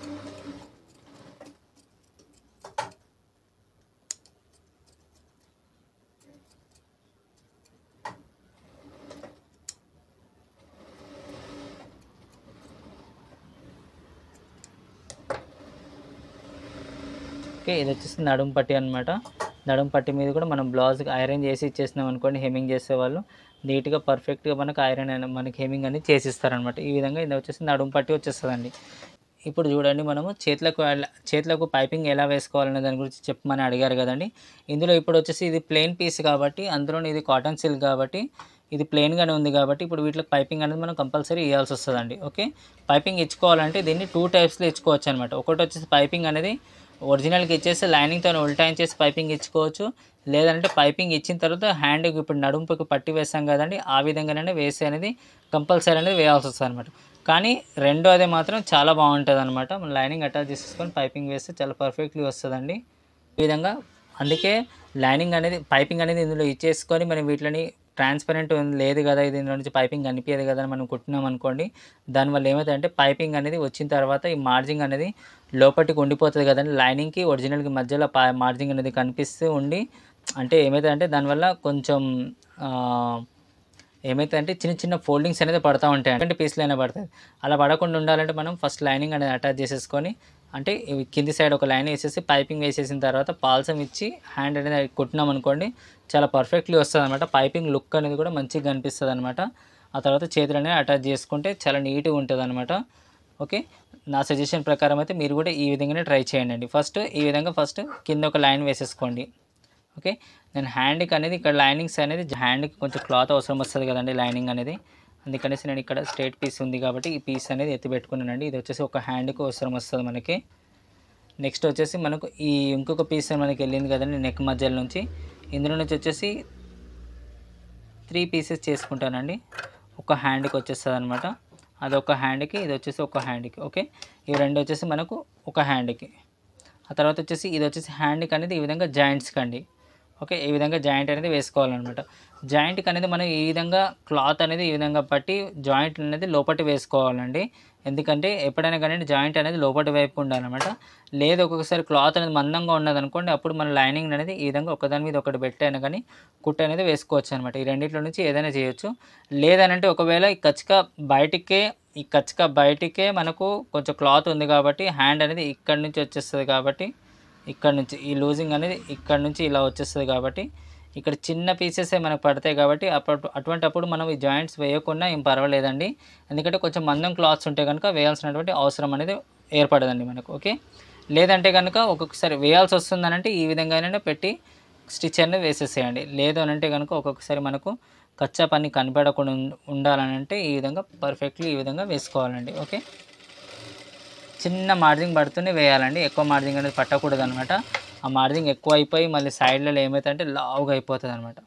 S1: ఓకే ఇది వచ్చేసి నడుము పట్టి అనమాట నడుము పట్టి మీద కూడా మనం బ్లౌజ్కి ఐరన్ చేసి ఇచ్చేసినాం అనుకోండి హెమ్మింగ్ చేసేవాళ్ళు నీట్గా పర్ఫెక్ట్గా మనకు ఐరన్ అయిన మనకి హెమ్మింగ్ అనేది చేసిస్తారనమాట ఈ విధంగా ఇది వచ్చేసి నడుము పట్టి వచ్చేస్తుందండి ఇప్పుడు చూడండి మనము చేతులకు ఎలా- చేతులకు పైపింగ్ ఎలా వేసుకోవాలనే దాని గురించి చెప్పమని అడిగారు కదండి ఇందులో ఇప్పుడు వచ్చేసి ఇది ప్లెయిన్ పీస్ కాబట్టి అందులో ఇది కాటన్ సిల్క్ కాబట్టి ఇది ప్లెయిన్గానే ఉంది కాబట్టి ఇప్పుడు వీటికి పైపింగ్ అనేది మనం కంపల్సరీ ఇవ్వాల్సి వస్తుందండి ఓకే పైపింగ్ ఇచ్చుకోవాలంటే దీన్ని టూ టైప్స్లో ఇచ్చుకోవచ్చు అనమాట ఒకటి వచ్చేసి పైపింగ్ అనేది ఒరిజినల్కి ఇచ్చేసి లైనింగ్తో ఉల్టాయించేసి పైపింగ్ ఇచ్చుకోవచ్చు లేదంటే పైపింగ్ ఇచ్చిన తర్వాత హ్యాండ్కి ఇప్పుడు నడుంపుకి పట్టి వేస్తాం కదండి ఆ విధంగానే వేసి అనేది కంపల్సరీ అనేది వేయాల్సి వస్తుంది అనమాట కానీ రెండోది మాత్రం చాలా బాగుంటుంది అనమాట మనం లైనింగ్ అటాచ్ చేసేసుకొని పైపింగ్ వేస్తే చాలా పర్ఫెక్ట్లీ వస్తుందండి ఈ విధంగా అందుకే లైనింగ్ అనేది పైపింగ్ అనేది ఇందులో ఇచ్చేసుకొని మనం వీటిని ట్రాన్స్పరెంట్ లేదు కదా ఇది ఇందులో నుంచి పైపింగ్ కనిపించదు కదా అని మనం కుట్టినాం అనుకోండి దానివల్ల ఏమవుతుందంటే పైపింగ్ అనేది వచ్చిన తర్వాత ఈ మార్జింగ్ అనేది లోపలికి ఉండిపోతుంది కదండి లైనింగ్కి ఒరిజినల్కి మధ్యలో పా మార్జింగ్ అనేది కనిపిస్తూ ఉండి అంటే ఏమవుతుందంటే దానివల్ల కొంచెం ఆ, ఏమైతుందంటే చిన్న చిన్న ఫోల్డింగ్స్ అనేది పడతా ఉంటాయి అంటే పీస్లు అయినా పడుతుంది అలా పడకుండా ఉండాలంటే మనం ఫస్ట్ లైనింగ్ అనేది అటాచ్ చేసేసుకొని అంటే ఇవి కింది సైడ్ ఒక లైన్ వేసేసి పైపింగ్ వేసేసిన తర్వాత పాల్సం ఇచ్చి హ్యాండ్ అనేది కుట్టినాం అనుకోండి చాలా పర్ఫెక్ట్లీ వస్తుంది అనమాట పైపింగ్ లుక్ అనేది కూడా మంచిగా కనిపిస్తుంది అనమాట ఆ తర్వాత చేతులు అనేది అటాచ్ చేసుకుంటే చాలా నీట్గా ఉంటుంది అనమాట ఓకే నా సజెషన్ ప్రకారం అయితే మీరు కూడా ఈ విధంగానే ట్రై చేయండి ఫస్ట్ ఈ విధంగా ఫస్ట్ కింద ఒక లైన్ వేసేసుకోండి ఓకే నేను హ్యాండ్కి అనేది ఇక్కడ లైనింగ్స్ అనేది హ్యాండ్కి కొంచెం క్లాత్ అవసరం వస్తుంది కదండి లైనింగ్ అనేది అందుకనేసి నేను ఇక్కడ స్ట్రేట్ పీస్ ఉంది కాబట్టి ఈ పీస్ అనేది ఎత్తి పెట్టుకున్నానండి ఇది వచ్చేసి ఒక హ్యాండ్కి అవసరం వస్తుంది మనకి నెక్స్ట్ వచ్చేసి మనకు ఈ ఇంకొక పీస్ మనకి వెళ్ళింది కదండి నెక్ మధ్యలో నుంచి ఇందులో నుంచి వచ్చేసి త్రీ పీసెస్ చేసుకుంటానండి ఒక హ్యాండ్కి వచ్చేస్తుంది అనమాట అది ఒక హ్యాండ్కి ఇది వచ్చేసి ఒక హ్యాండ్కి ఓకే ఇవి రెండు వచ్చేసి మనకు ఒక హ్యాండ్కి ఆ తర్వాత వచ్చేసి ఇది వచ్చేసి హ్యాండ్కి అనేది ఈ విధంగా జాయింట్స్కి అండి ఓకే ఈ విధంగా జాయింట్ అనేది వేసుకోవాలన్నమాట జాయింట్కి అనేది మనం ఈ విధంగా క్లాత్ అనేది ఈ విధంగా పట్టి జాయింట్ అనేది లోపటి వేసుకోవాలండి ఎందుకంటే ఎప్పుడైనా కానీ జాయింట్ అనేది లోపటి వైపు ఉండాలన్నమాట లేదు ఒక్కొక్కసారి క్లాత్ అనేది మందంగా ఉన్నది అనుకోండి అప్పుడు మన లైనింగ్ అనేది ఈ విధంగా ఒకదాని మీద ఒకటి పెట్టైనా కానీ కుట్ట అనేది వేసుకోవచ్చు అనమాట ఈ రెండిట్లో నుంచి ఏదైనా చేయొచ్చు లేదనంటే ఒకవేళ ఈ కచ్చిక బయటికే ఈ కచ్చిక బయటికే మనకు కొంచెం క్లాత్ ఉంది కాబట్టి హ్యాండ్ అనేది ఇక్కడ నుంచి వచ్చేస్తుంది కాబట్టి ఇక్కడ నుంచి ఈ లూజింగ్ అనేది ఇక్కడ నుంచి ఇలా వచ్చేస్తుంది కాబట్టి ఇక్కడ చిన్న పీసెసే మనకు పడతాయి కాబట్టి అప్పుడు అటువంటి అప్పుడు మనం ఈ జాయింట్స్ వేయకుండా ఏం పర్వాలేదండి ఎందుకంటే కొంచెం మందం క్లాత్స్ ఉంటే కనుక వేయాల్సినటువంటి అవసరం అనేది ఏర్పడదండి మనకు ఓకే లేదంటే కనుక ఒక్కొక్కసారి వేయాల్సి వస్తుందనంటే ఈ విధంగానే పెట్టి స్టిచ్ అనేది వేసేసేయండి లేదు అని అంటే కనుక ఒక్కొక్కసారి మనకు కచ్చా పని కనపడకుండా ఉం- ఉండాలని అంటే ఈ విధంగా పర్ఫెక్ట్లీ ఈ విధంగా వేసుకోవాలండి ఓకే చిన్న మార్జింగ్ పడుతూనే వేయాలండి ఎక్కువ మార్జింగ్ అనేది పట్టకూడదు అనమాట ఆ మార్జింగ్ ఎక్కువ అయిపోయి మళ్ళీ సైడ్లలో ఏమవుతుందంటే లావుగా అయిపోతుంది అనమాట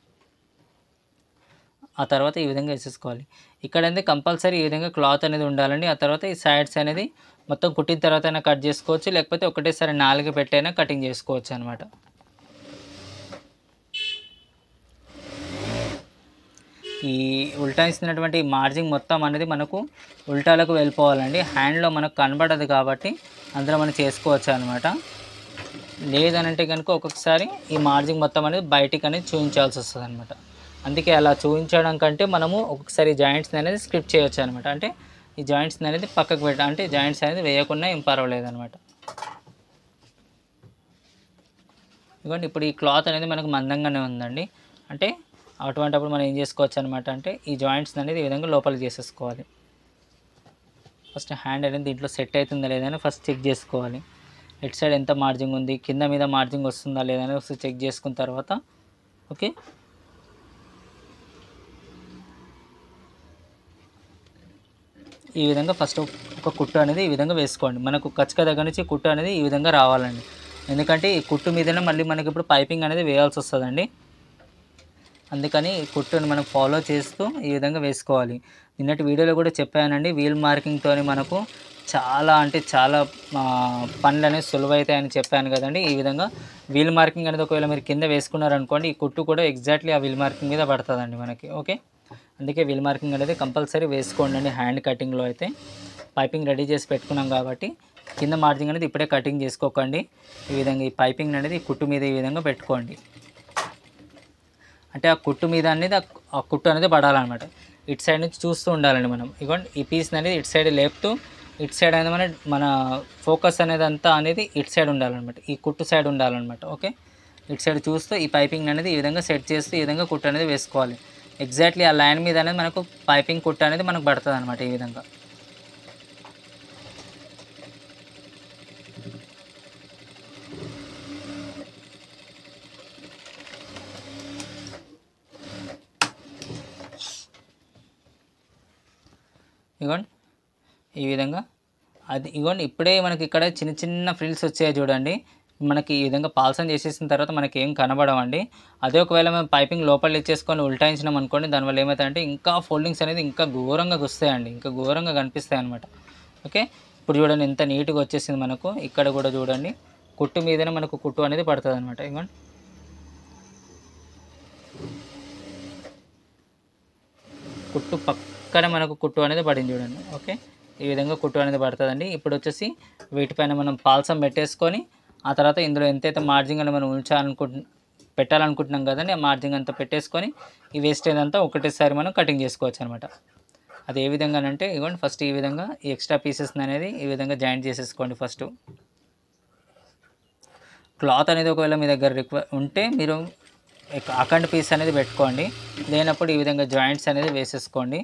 S1: ఆ తర్వాత ఈ విధంగా వేసేసుకోవాలి ఇక్కడ అనేది కంపల్సరీ ఈ విధంగా క్లాత్ అనేది ఉండాలండి ఆ తర్వాత ఈ సైడ్స్ అనేది మొత్తం కుట్టిన తర్వాత అయినా కట్ చేసుకోవచ్చు లేకపోతే ఒకటేసారి నాలుగు పెట్టైనా కటింగ్ చేసుకోవచ్చు అనమాట ఈ ఉల్టాయిస్తున్నటువంటి మార్జింగ్ మొత్తం అనేది మనకు ఉల్టాలకు వెళ్ళిపోవాలండి హ్యాండ్లో మనకు కనబడదు కాబట్టి అందులో మనం చేసుకోవచ్చు అనమాట లేదనంటే కనుక ఒక్కొక్కసారి ఈ మార్జింగ్ మొత్తం అనేది బయటికి అనేది చూపించాల్సి వస్తుంది అనమాట అందుకే అలా చూపించడం కంటే మనము ఒక్కొక్కసారి జాయింట్స్ అనేది స్క్రిప్ట్ చేయొచ్చు అనమాట అంటే ఈ జాయింట్స్ అనేది పక్కకు పెట్ట అంటే జాయింట్స్ అనేది వేయకుండా ఏం పర్వాలేదు అనమాట ఇదిగోండి ఇప్పుడు ఈ క్లాత్ అనేది మనకు మందంగానే ఉందండి అంటే అటువంటిప్పుడు మనం ఏం చేసుకోవచ్చు అనమాట అంటే ఈ జాయింట్స్ అనేది ఈ విధంగా లోపలికి చేసేసుకోవాలి ఫస్ట్ హ్యాండ్ అనేది దీంట్లో సెట్ అవుతుందా లేదా అని ఫస్ట్ చెక్ చేసుకోవాలి ఎట్ సైడ్ ఎంత మార్జింగ్ ఉంది కింద మీద మార్జింగ్ వస్తుందా లేదా అని ఒకసారి చెక్ చేసుకున్న తర్వాత ఓకే ఈ విధంగా ఫస్ట్ ఒక కుట్టు అనేది ఈ విధంగా వేసుకోండి మనకు కచ్చక దగ్గర నుంచి కుట్టు అనేది ఈ విధంగా రావాలండి ఎందుకంటే ఈ కుట్టు మీదనే మళ్ళీ మనకి ఇప్పుడు పైపింగ్ అనేది వేయాల్సి వస్తుందండి అందుకని ఈ కుట్టుని మనం ఫాలో చేస్తూ ఈ విధంగా వేసుకోవాలి నిన్నటి వీడియోలో కూడా చెప్పానండి వీల్ మార్కింగ్తో మనకు చాలా అంటే చాలా ఆ, పనులు అనేవి సులువైతాయని చెప్పాను కదండి ఈ విధంగా వీల్ మార్కింగ్ అనేది ఒకవేళ మీరు కింద వేసుకున్నారనుకోండి ఈ కుట్టు కూడా ఎగ్జాక్ట్లీ ఆ వీల్ మార్కింగ్ మీద పడుతుందండి మనకి ఓకే అందుకే వీల్ మార్కింగ్ అనేది కంపల్సరీ వేసుకోండి అండి హ్యాండ్ కటింగ్లో అయితే పైపింగ్ రెడీ చేసి పెట్టుకున్నాం కాబట్టి కింద మార్జింగ్ అనేది ఇప్పుడే కటింగ్ చేసుకోకండి ఈ విధంగా ఈ పైపింగ్ అనేది ఈ కుట్టు మీద ఈ విధంగా పెట్టుకోండి అంటే ఆ కుట్టు మీద అనేది ఆ- ఆ కుట్టు అనేది పడాలన్నమాట ఇటు సైడ్ నుంచి చూస్తూ ఉండాలండి మనం ఇవ్వండి ఈ పీస్ అనేది ఇటు సైడ్ లేపుతూ ఇటు సైడ్ అనేది మన మన ఫోకస్ అనేది అంతా అనేది ఇటు సైడ్ ఉండాలన్నమాట ఈ కుట్టు సైడ్ ఉండాలన్నమాట ఓకే ఇటు సైడ్ చూస్తూ ఈ పైపింగ్ అనేది ఈ విధంగా సెట్ చేస్తూ ఈ విధంగా కుట్టు అనేది వేసుకోవాలి ఎగ్జాక్ట్లీ ఆ లైన్ మీద అనేది మనకు పైపింగ్ కుట్టు అనేది మనకు పడుతుంది అనమాట ఈ విధంగా ఇగోండి ఈ విధంగా అది ఇగోండి ఇప్పుడే మనకి ఇక్కడ చిన్న చిన్న ఫ్రిల్స్ వచ్చాయి చూడండి మనకి ఈ విధంగా పాల్సం చేసేసిన తర్వాత మనకి ఏం కనబడవండి అదే ఒకవేళ మేము పైపింగ్ లోపల ఇచ్చేసుకొని ఉల్టాయించినాం అనుకోండి దానివల్ల ఏమవుతాయంటే ఇంకా ఫోల్డింగ్స్ అనేది ఇంకా ఘోరంగా వస్తాయండి ఇంకా ఘోరంగా కనిపిస్తాయి అనమాట ఓకే ఇప్పుడు చూడండి ఎంత నీట్గా వచ్చేసింది మనకు ఇక్కడ కూడా చూడండి కుట్టు మీదనే మనకు కుట్టు అనేది పడుతుంది అనమాట ఇగోండి కుట్టు పక్కన మనకు కుట్టు అనేది పడింది చూడండి ఓకే ఈ విధంగా కుట్టు అనేది పడుతుందండి ఇప్పుడు వచ్చేసి వీటిపైన మనం పాల్సం పెట్టేసుకొని ఆ తర్వాత ఇందులో ఎంతైతే మార్జింగ్ అని మనం ఉంచాలనుకుంటు పెట్టాలనుకుంటున్నాం కదండి ఆ మార్జింగ్ అంతా పెట్టేసుకొని ఈ వేస్టేజ్ అంతా ఒకటేసారి మనం కటింగ్ చేసుకోవచ్చు అనమాట అది ఏ విధంగా అంటే ఇవ్వండి ఫస్ట్ ఈ విధంగా ఈ ఎక్స్ట్రా పీసెస్ అనేది ఈ విధంగా జాయింట్ చేసేసుకోండి ఫస్ట్ క్లాత్ అనేది ఒకవేళ మీ దగ్గర రిక్వ ఉంటే మీరు ఎక్- అఖండ్ పీస్ అనేది పెట్టుకోండి లేనప్పుడు ఈ విధంగా జాయింట్స్ అనేది వేసేసుకోండి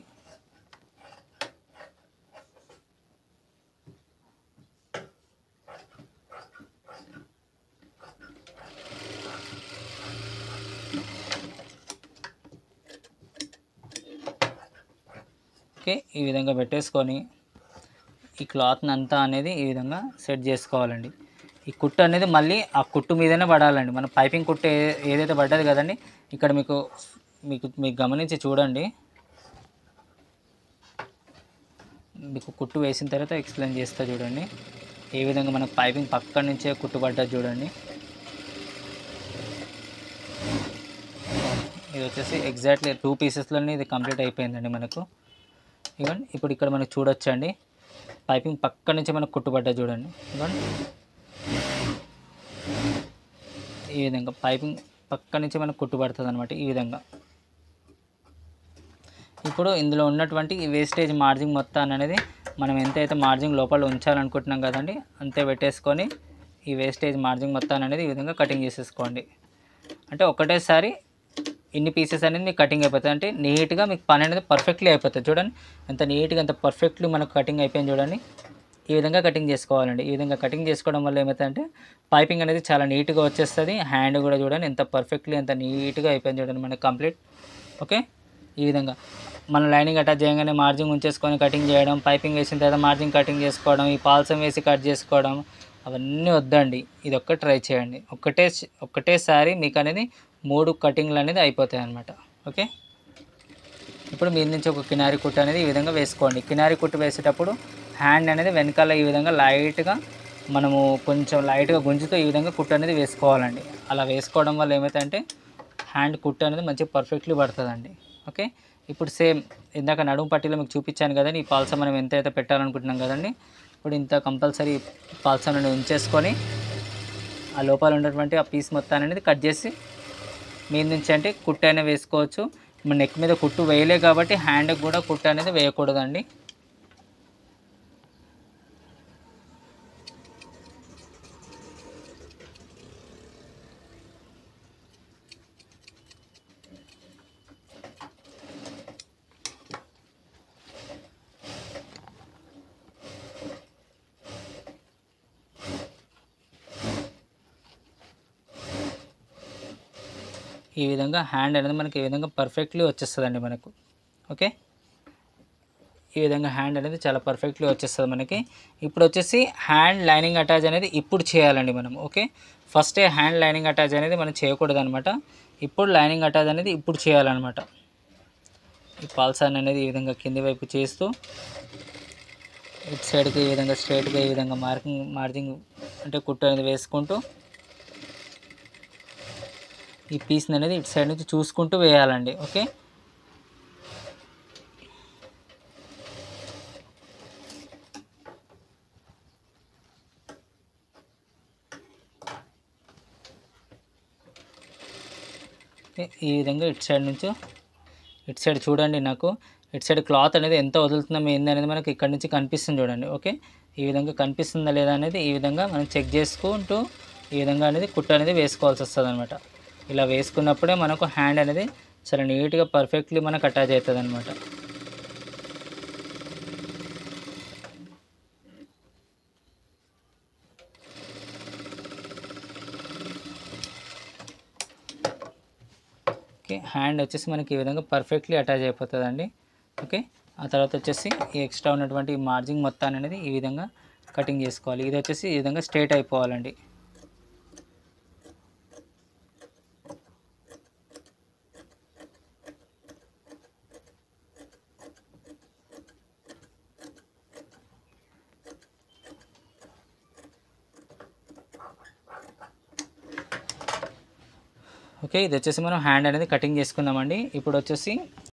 S1: ఓకే ఈ విధంగా పెట్టేసుకొని ఈ క్లాత్ని అంతా అనేది ఈ విధంగా సెట్ చేసుకోవాలండి ఈ కుట్టు అనేది మళ్ళీ ఆ కుట్టు మీదనే పడాలండి మన పైపింగ్ కుట్టు ఏ- ఏదైతే పడ్డది కదండి ఇక్కడ మీకు మీకు మీకు గమనించి చూడండి మీకు కుట్టు వేసిన తర్వాత ఎక్స్ప్లెయిన్ చేస్తా చూడండి ఏ విధంగా మనకు పైపింగ్ పక్క నుంచే కుట్టు పడ్డది చూడండి వచ్చేసి ఎగ్జాక్ట్లీ టూ పీసెస్లోనే ఇది కంప్లీట్ అయిపోయిందండి మనకు ఇవ్వండి ఇప్పుడు ఇక్కడ మనకు చూడొచ్చండి పైపింగ్ పక్క నుంచి మనకు కుట్టుబడ్డ చూడండి ఇవ్వండి ఈ విధంగా పైపింగ్ పక్క నుంచి మనకు కుట్టుబడుతుంది అనమాట ఈ విధంగా ఇప్పుడు ఇందులో ఉన్నటువంటి ఈ వేస్టేజ్ మార్జిన్ మొత్తాన్ని అనేది మనం ఎంతైతే మార్జిన్ లోపల ఉంచాలనుకుంటున్నాం కదండి అంతే పెట్టేసుకొని ఈ వేస్టేజ్ మార్జిన్ మొత్తాన్ని అనేది ఈ విధంగా కటింగ్ చేసేసుకోండి అంటే ఒకటేసారి ఇన్ని పీసెస్ అనేది మీకు కటింగ్ అయిపోతుంది అంటే నీట్గా మీకు పని అనేది పర్ఫెక్ట్లీ అయిపోతుంది చూడండి ఎంత నీట్గా ఎంత పర్ఫెక్ట్లీ మనకు కటింగ్ అయిపోయింది చూడండి ఈ విధంగా కటింగ్ చేసుకోవాలండి ఈ విధంగా కటింగ్ చేసుకోవడం వల్ల ఏమవుతుందంటే పైపింగ్ అనేది చాలా నీట్గా వచ్చేస్తుంది హ్యాండ్ కూడా చూడండి ఎంత పర్ఫెక్ట్లీ ఎంత నీట్గా అయిపోయింది చూడండి మనకి కంప్లీట్ ఓకే ఈ విధంగా మనం లైనింగ్ అటాచ్ చేయగానే మార్జిన్ ఉంచేసుకొని కటింగ్ చేయడం పైపింగ్ వేసిన తర్వాత మార్జిన్ కటింగ్ చేసుకోవడం ఈ పాల్సం వేసి కట్ చేసుకోవడం అవన్నీ వద్దండి ఇది ఒక్కటి ట్రై చేయండి ఒక్కటే ఒక్కటేసారి మీకు అనేది మూడు కటింగ్లు అనేది అయిపోతాయి అన్నమాట ఓకే ఇప్పుడు మీద నుంచి ఒక కినారి కుట్టు అనేది ఈ విధంగా వేసుకోండి కినారి కుట్టు వేసేటప్పుడు హ్యాండ్ అనేది వెనకాల ఈ విధంగా లైట్గా మనము కొంచెం లైట్గా గుంజుతూ ఈ విధంగా కుట్టు అనేది వేసుకోవాలండి అలా వేసుకోవడం వల్ల ఏమవుతుందంటే హ్యాండ్ కుట్టు అనేది మంచిగా పర్ఫెక్ట్లీ పడుతుందండి ఓకే ఇప్పుడు సేమ్ ఇందాక నడుము పట్టీలో మీకు చూపించాను కదండి ఈ పాల్సా మనం ఎంత అయితే పెట్టాలనుకుంటున్నాం కదండి ఇప్పుడు ఇంత కంపల్సరీ పాల్సా అనేది ఉంచేసుకొని ఆ లోపల ఉన్నటువంటి ఆ పీస్ మొత్తాన్ని అనేది కట్ చేసి మీద నుంచి అంటే కుట్టు అయినా వేసుకోవచ్చు మన నెక్ మీద కుట్టు వేయలే కాబట్టి హ్యాండ్కి కూడా కుట్టు అనేది వేయకూడదండి ఈ విధంగా హ్యాండ్ అనేది మనకి ఈ విధంగా పర్ఫెక్ట్లీ వచ్చేస్తుందండి మనకు ఓకే ఈ విధంగా హ్యాండ్ అనేది చాలా పర్ఫెక్ట్లీ వచ్చేస్తుంది మనకి ఇప్పుడు వచ్చేసి హ్యాండ్ లైనింగ్ అటాచ్ అనేది ఇప్పుడు చేయాలండి మనం ఓకే ఫస్టే హ్యాండ్ లైనింగ్ అటాచ్ అనేది మనం చేయకూడదు అనమాట ఇప్పుడు లైనింగ్ అటాచ్ అనేది ఇప్పుడు చేయాలన్నమాట ఈ పాల్సాన్ అనేది ఈ విధంగా కింది వైపు చేస్తూ ఇటు సైడ్కి ఈ విధంగా స్ట్రైట్గా ఈ విధంగా మార్కింగ్ మార్జింగ్ అంటే కుట్టు అనేది వేసుకుంటూ ఈ పీస్ని అనేది ఇటు సైడ్ నుంచి చూసుకుంటూ వేయాలండి ఓకే ఓకే, ఈ విధంగా ఇటు సైడ్ నుంచి ఇటు సైడ్ చూడండి నాకు ఇటు సైడ్ క్లాత్ అనేది ఎంత వదులుతున్నాం ఏంది అనేది మనకి ఇక్కడ నుంచి కనిపిస్తుంది చూడండి ఓకే ఈ విధంగా కనిపిస్తుందా లేదా అనేది ఈ విధంగా మనం చెక్ చేసుకుంటూ ఈ విధంగా అనేది కుట్టు అనేది వేసుకోవాల్సి వస్తుంది అనమాట ఇలా వేసుకున్నప్పుడే మనకు హ్యాండ్ అనేది చాలా నీట్గా పర్ఫెక్ట్లీ మనకు అటాచ్ అవుతుంది అనమాట ఓకే హ్యాండ్ వచ్చేసి మనకి ఈ విధంగా పర్ఫెక్ట్లీ అటాచ్ అయిపోతుందండి ఓకే ఆ తర్వాత వచ్చేసి ఈ ఎక్స్ట్రా ఉన్నటువంటి ఈ మార్జింగ్ మొత్తాన్ని అనేది ఈ విధంగా కటింగ్ చేసుకోవాలి ఇది వచ్చేసి ఈ విధంగా స్ట్రైట్ అయిపోవాలండి ఓకే ఇది వచ్చేసి మనం హ్యాండ్ అనేది కటింగ్ చేసుకుందామండి ఇప్పుడు వచ్చేసి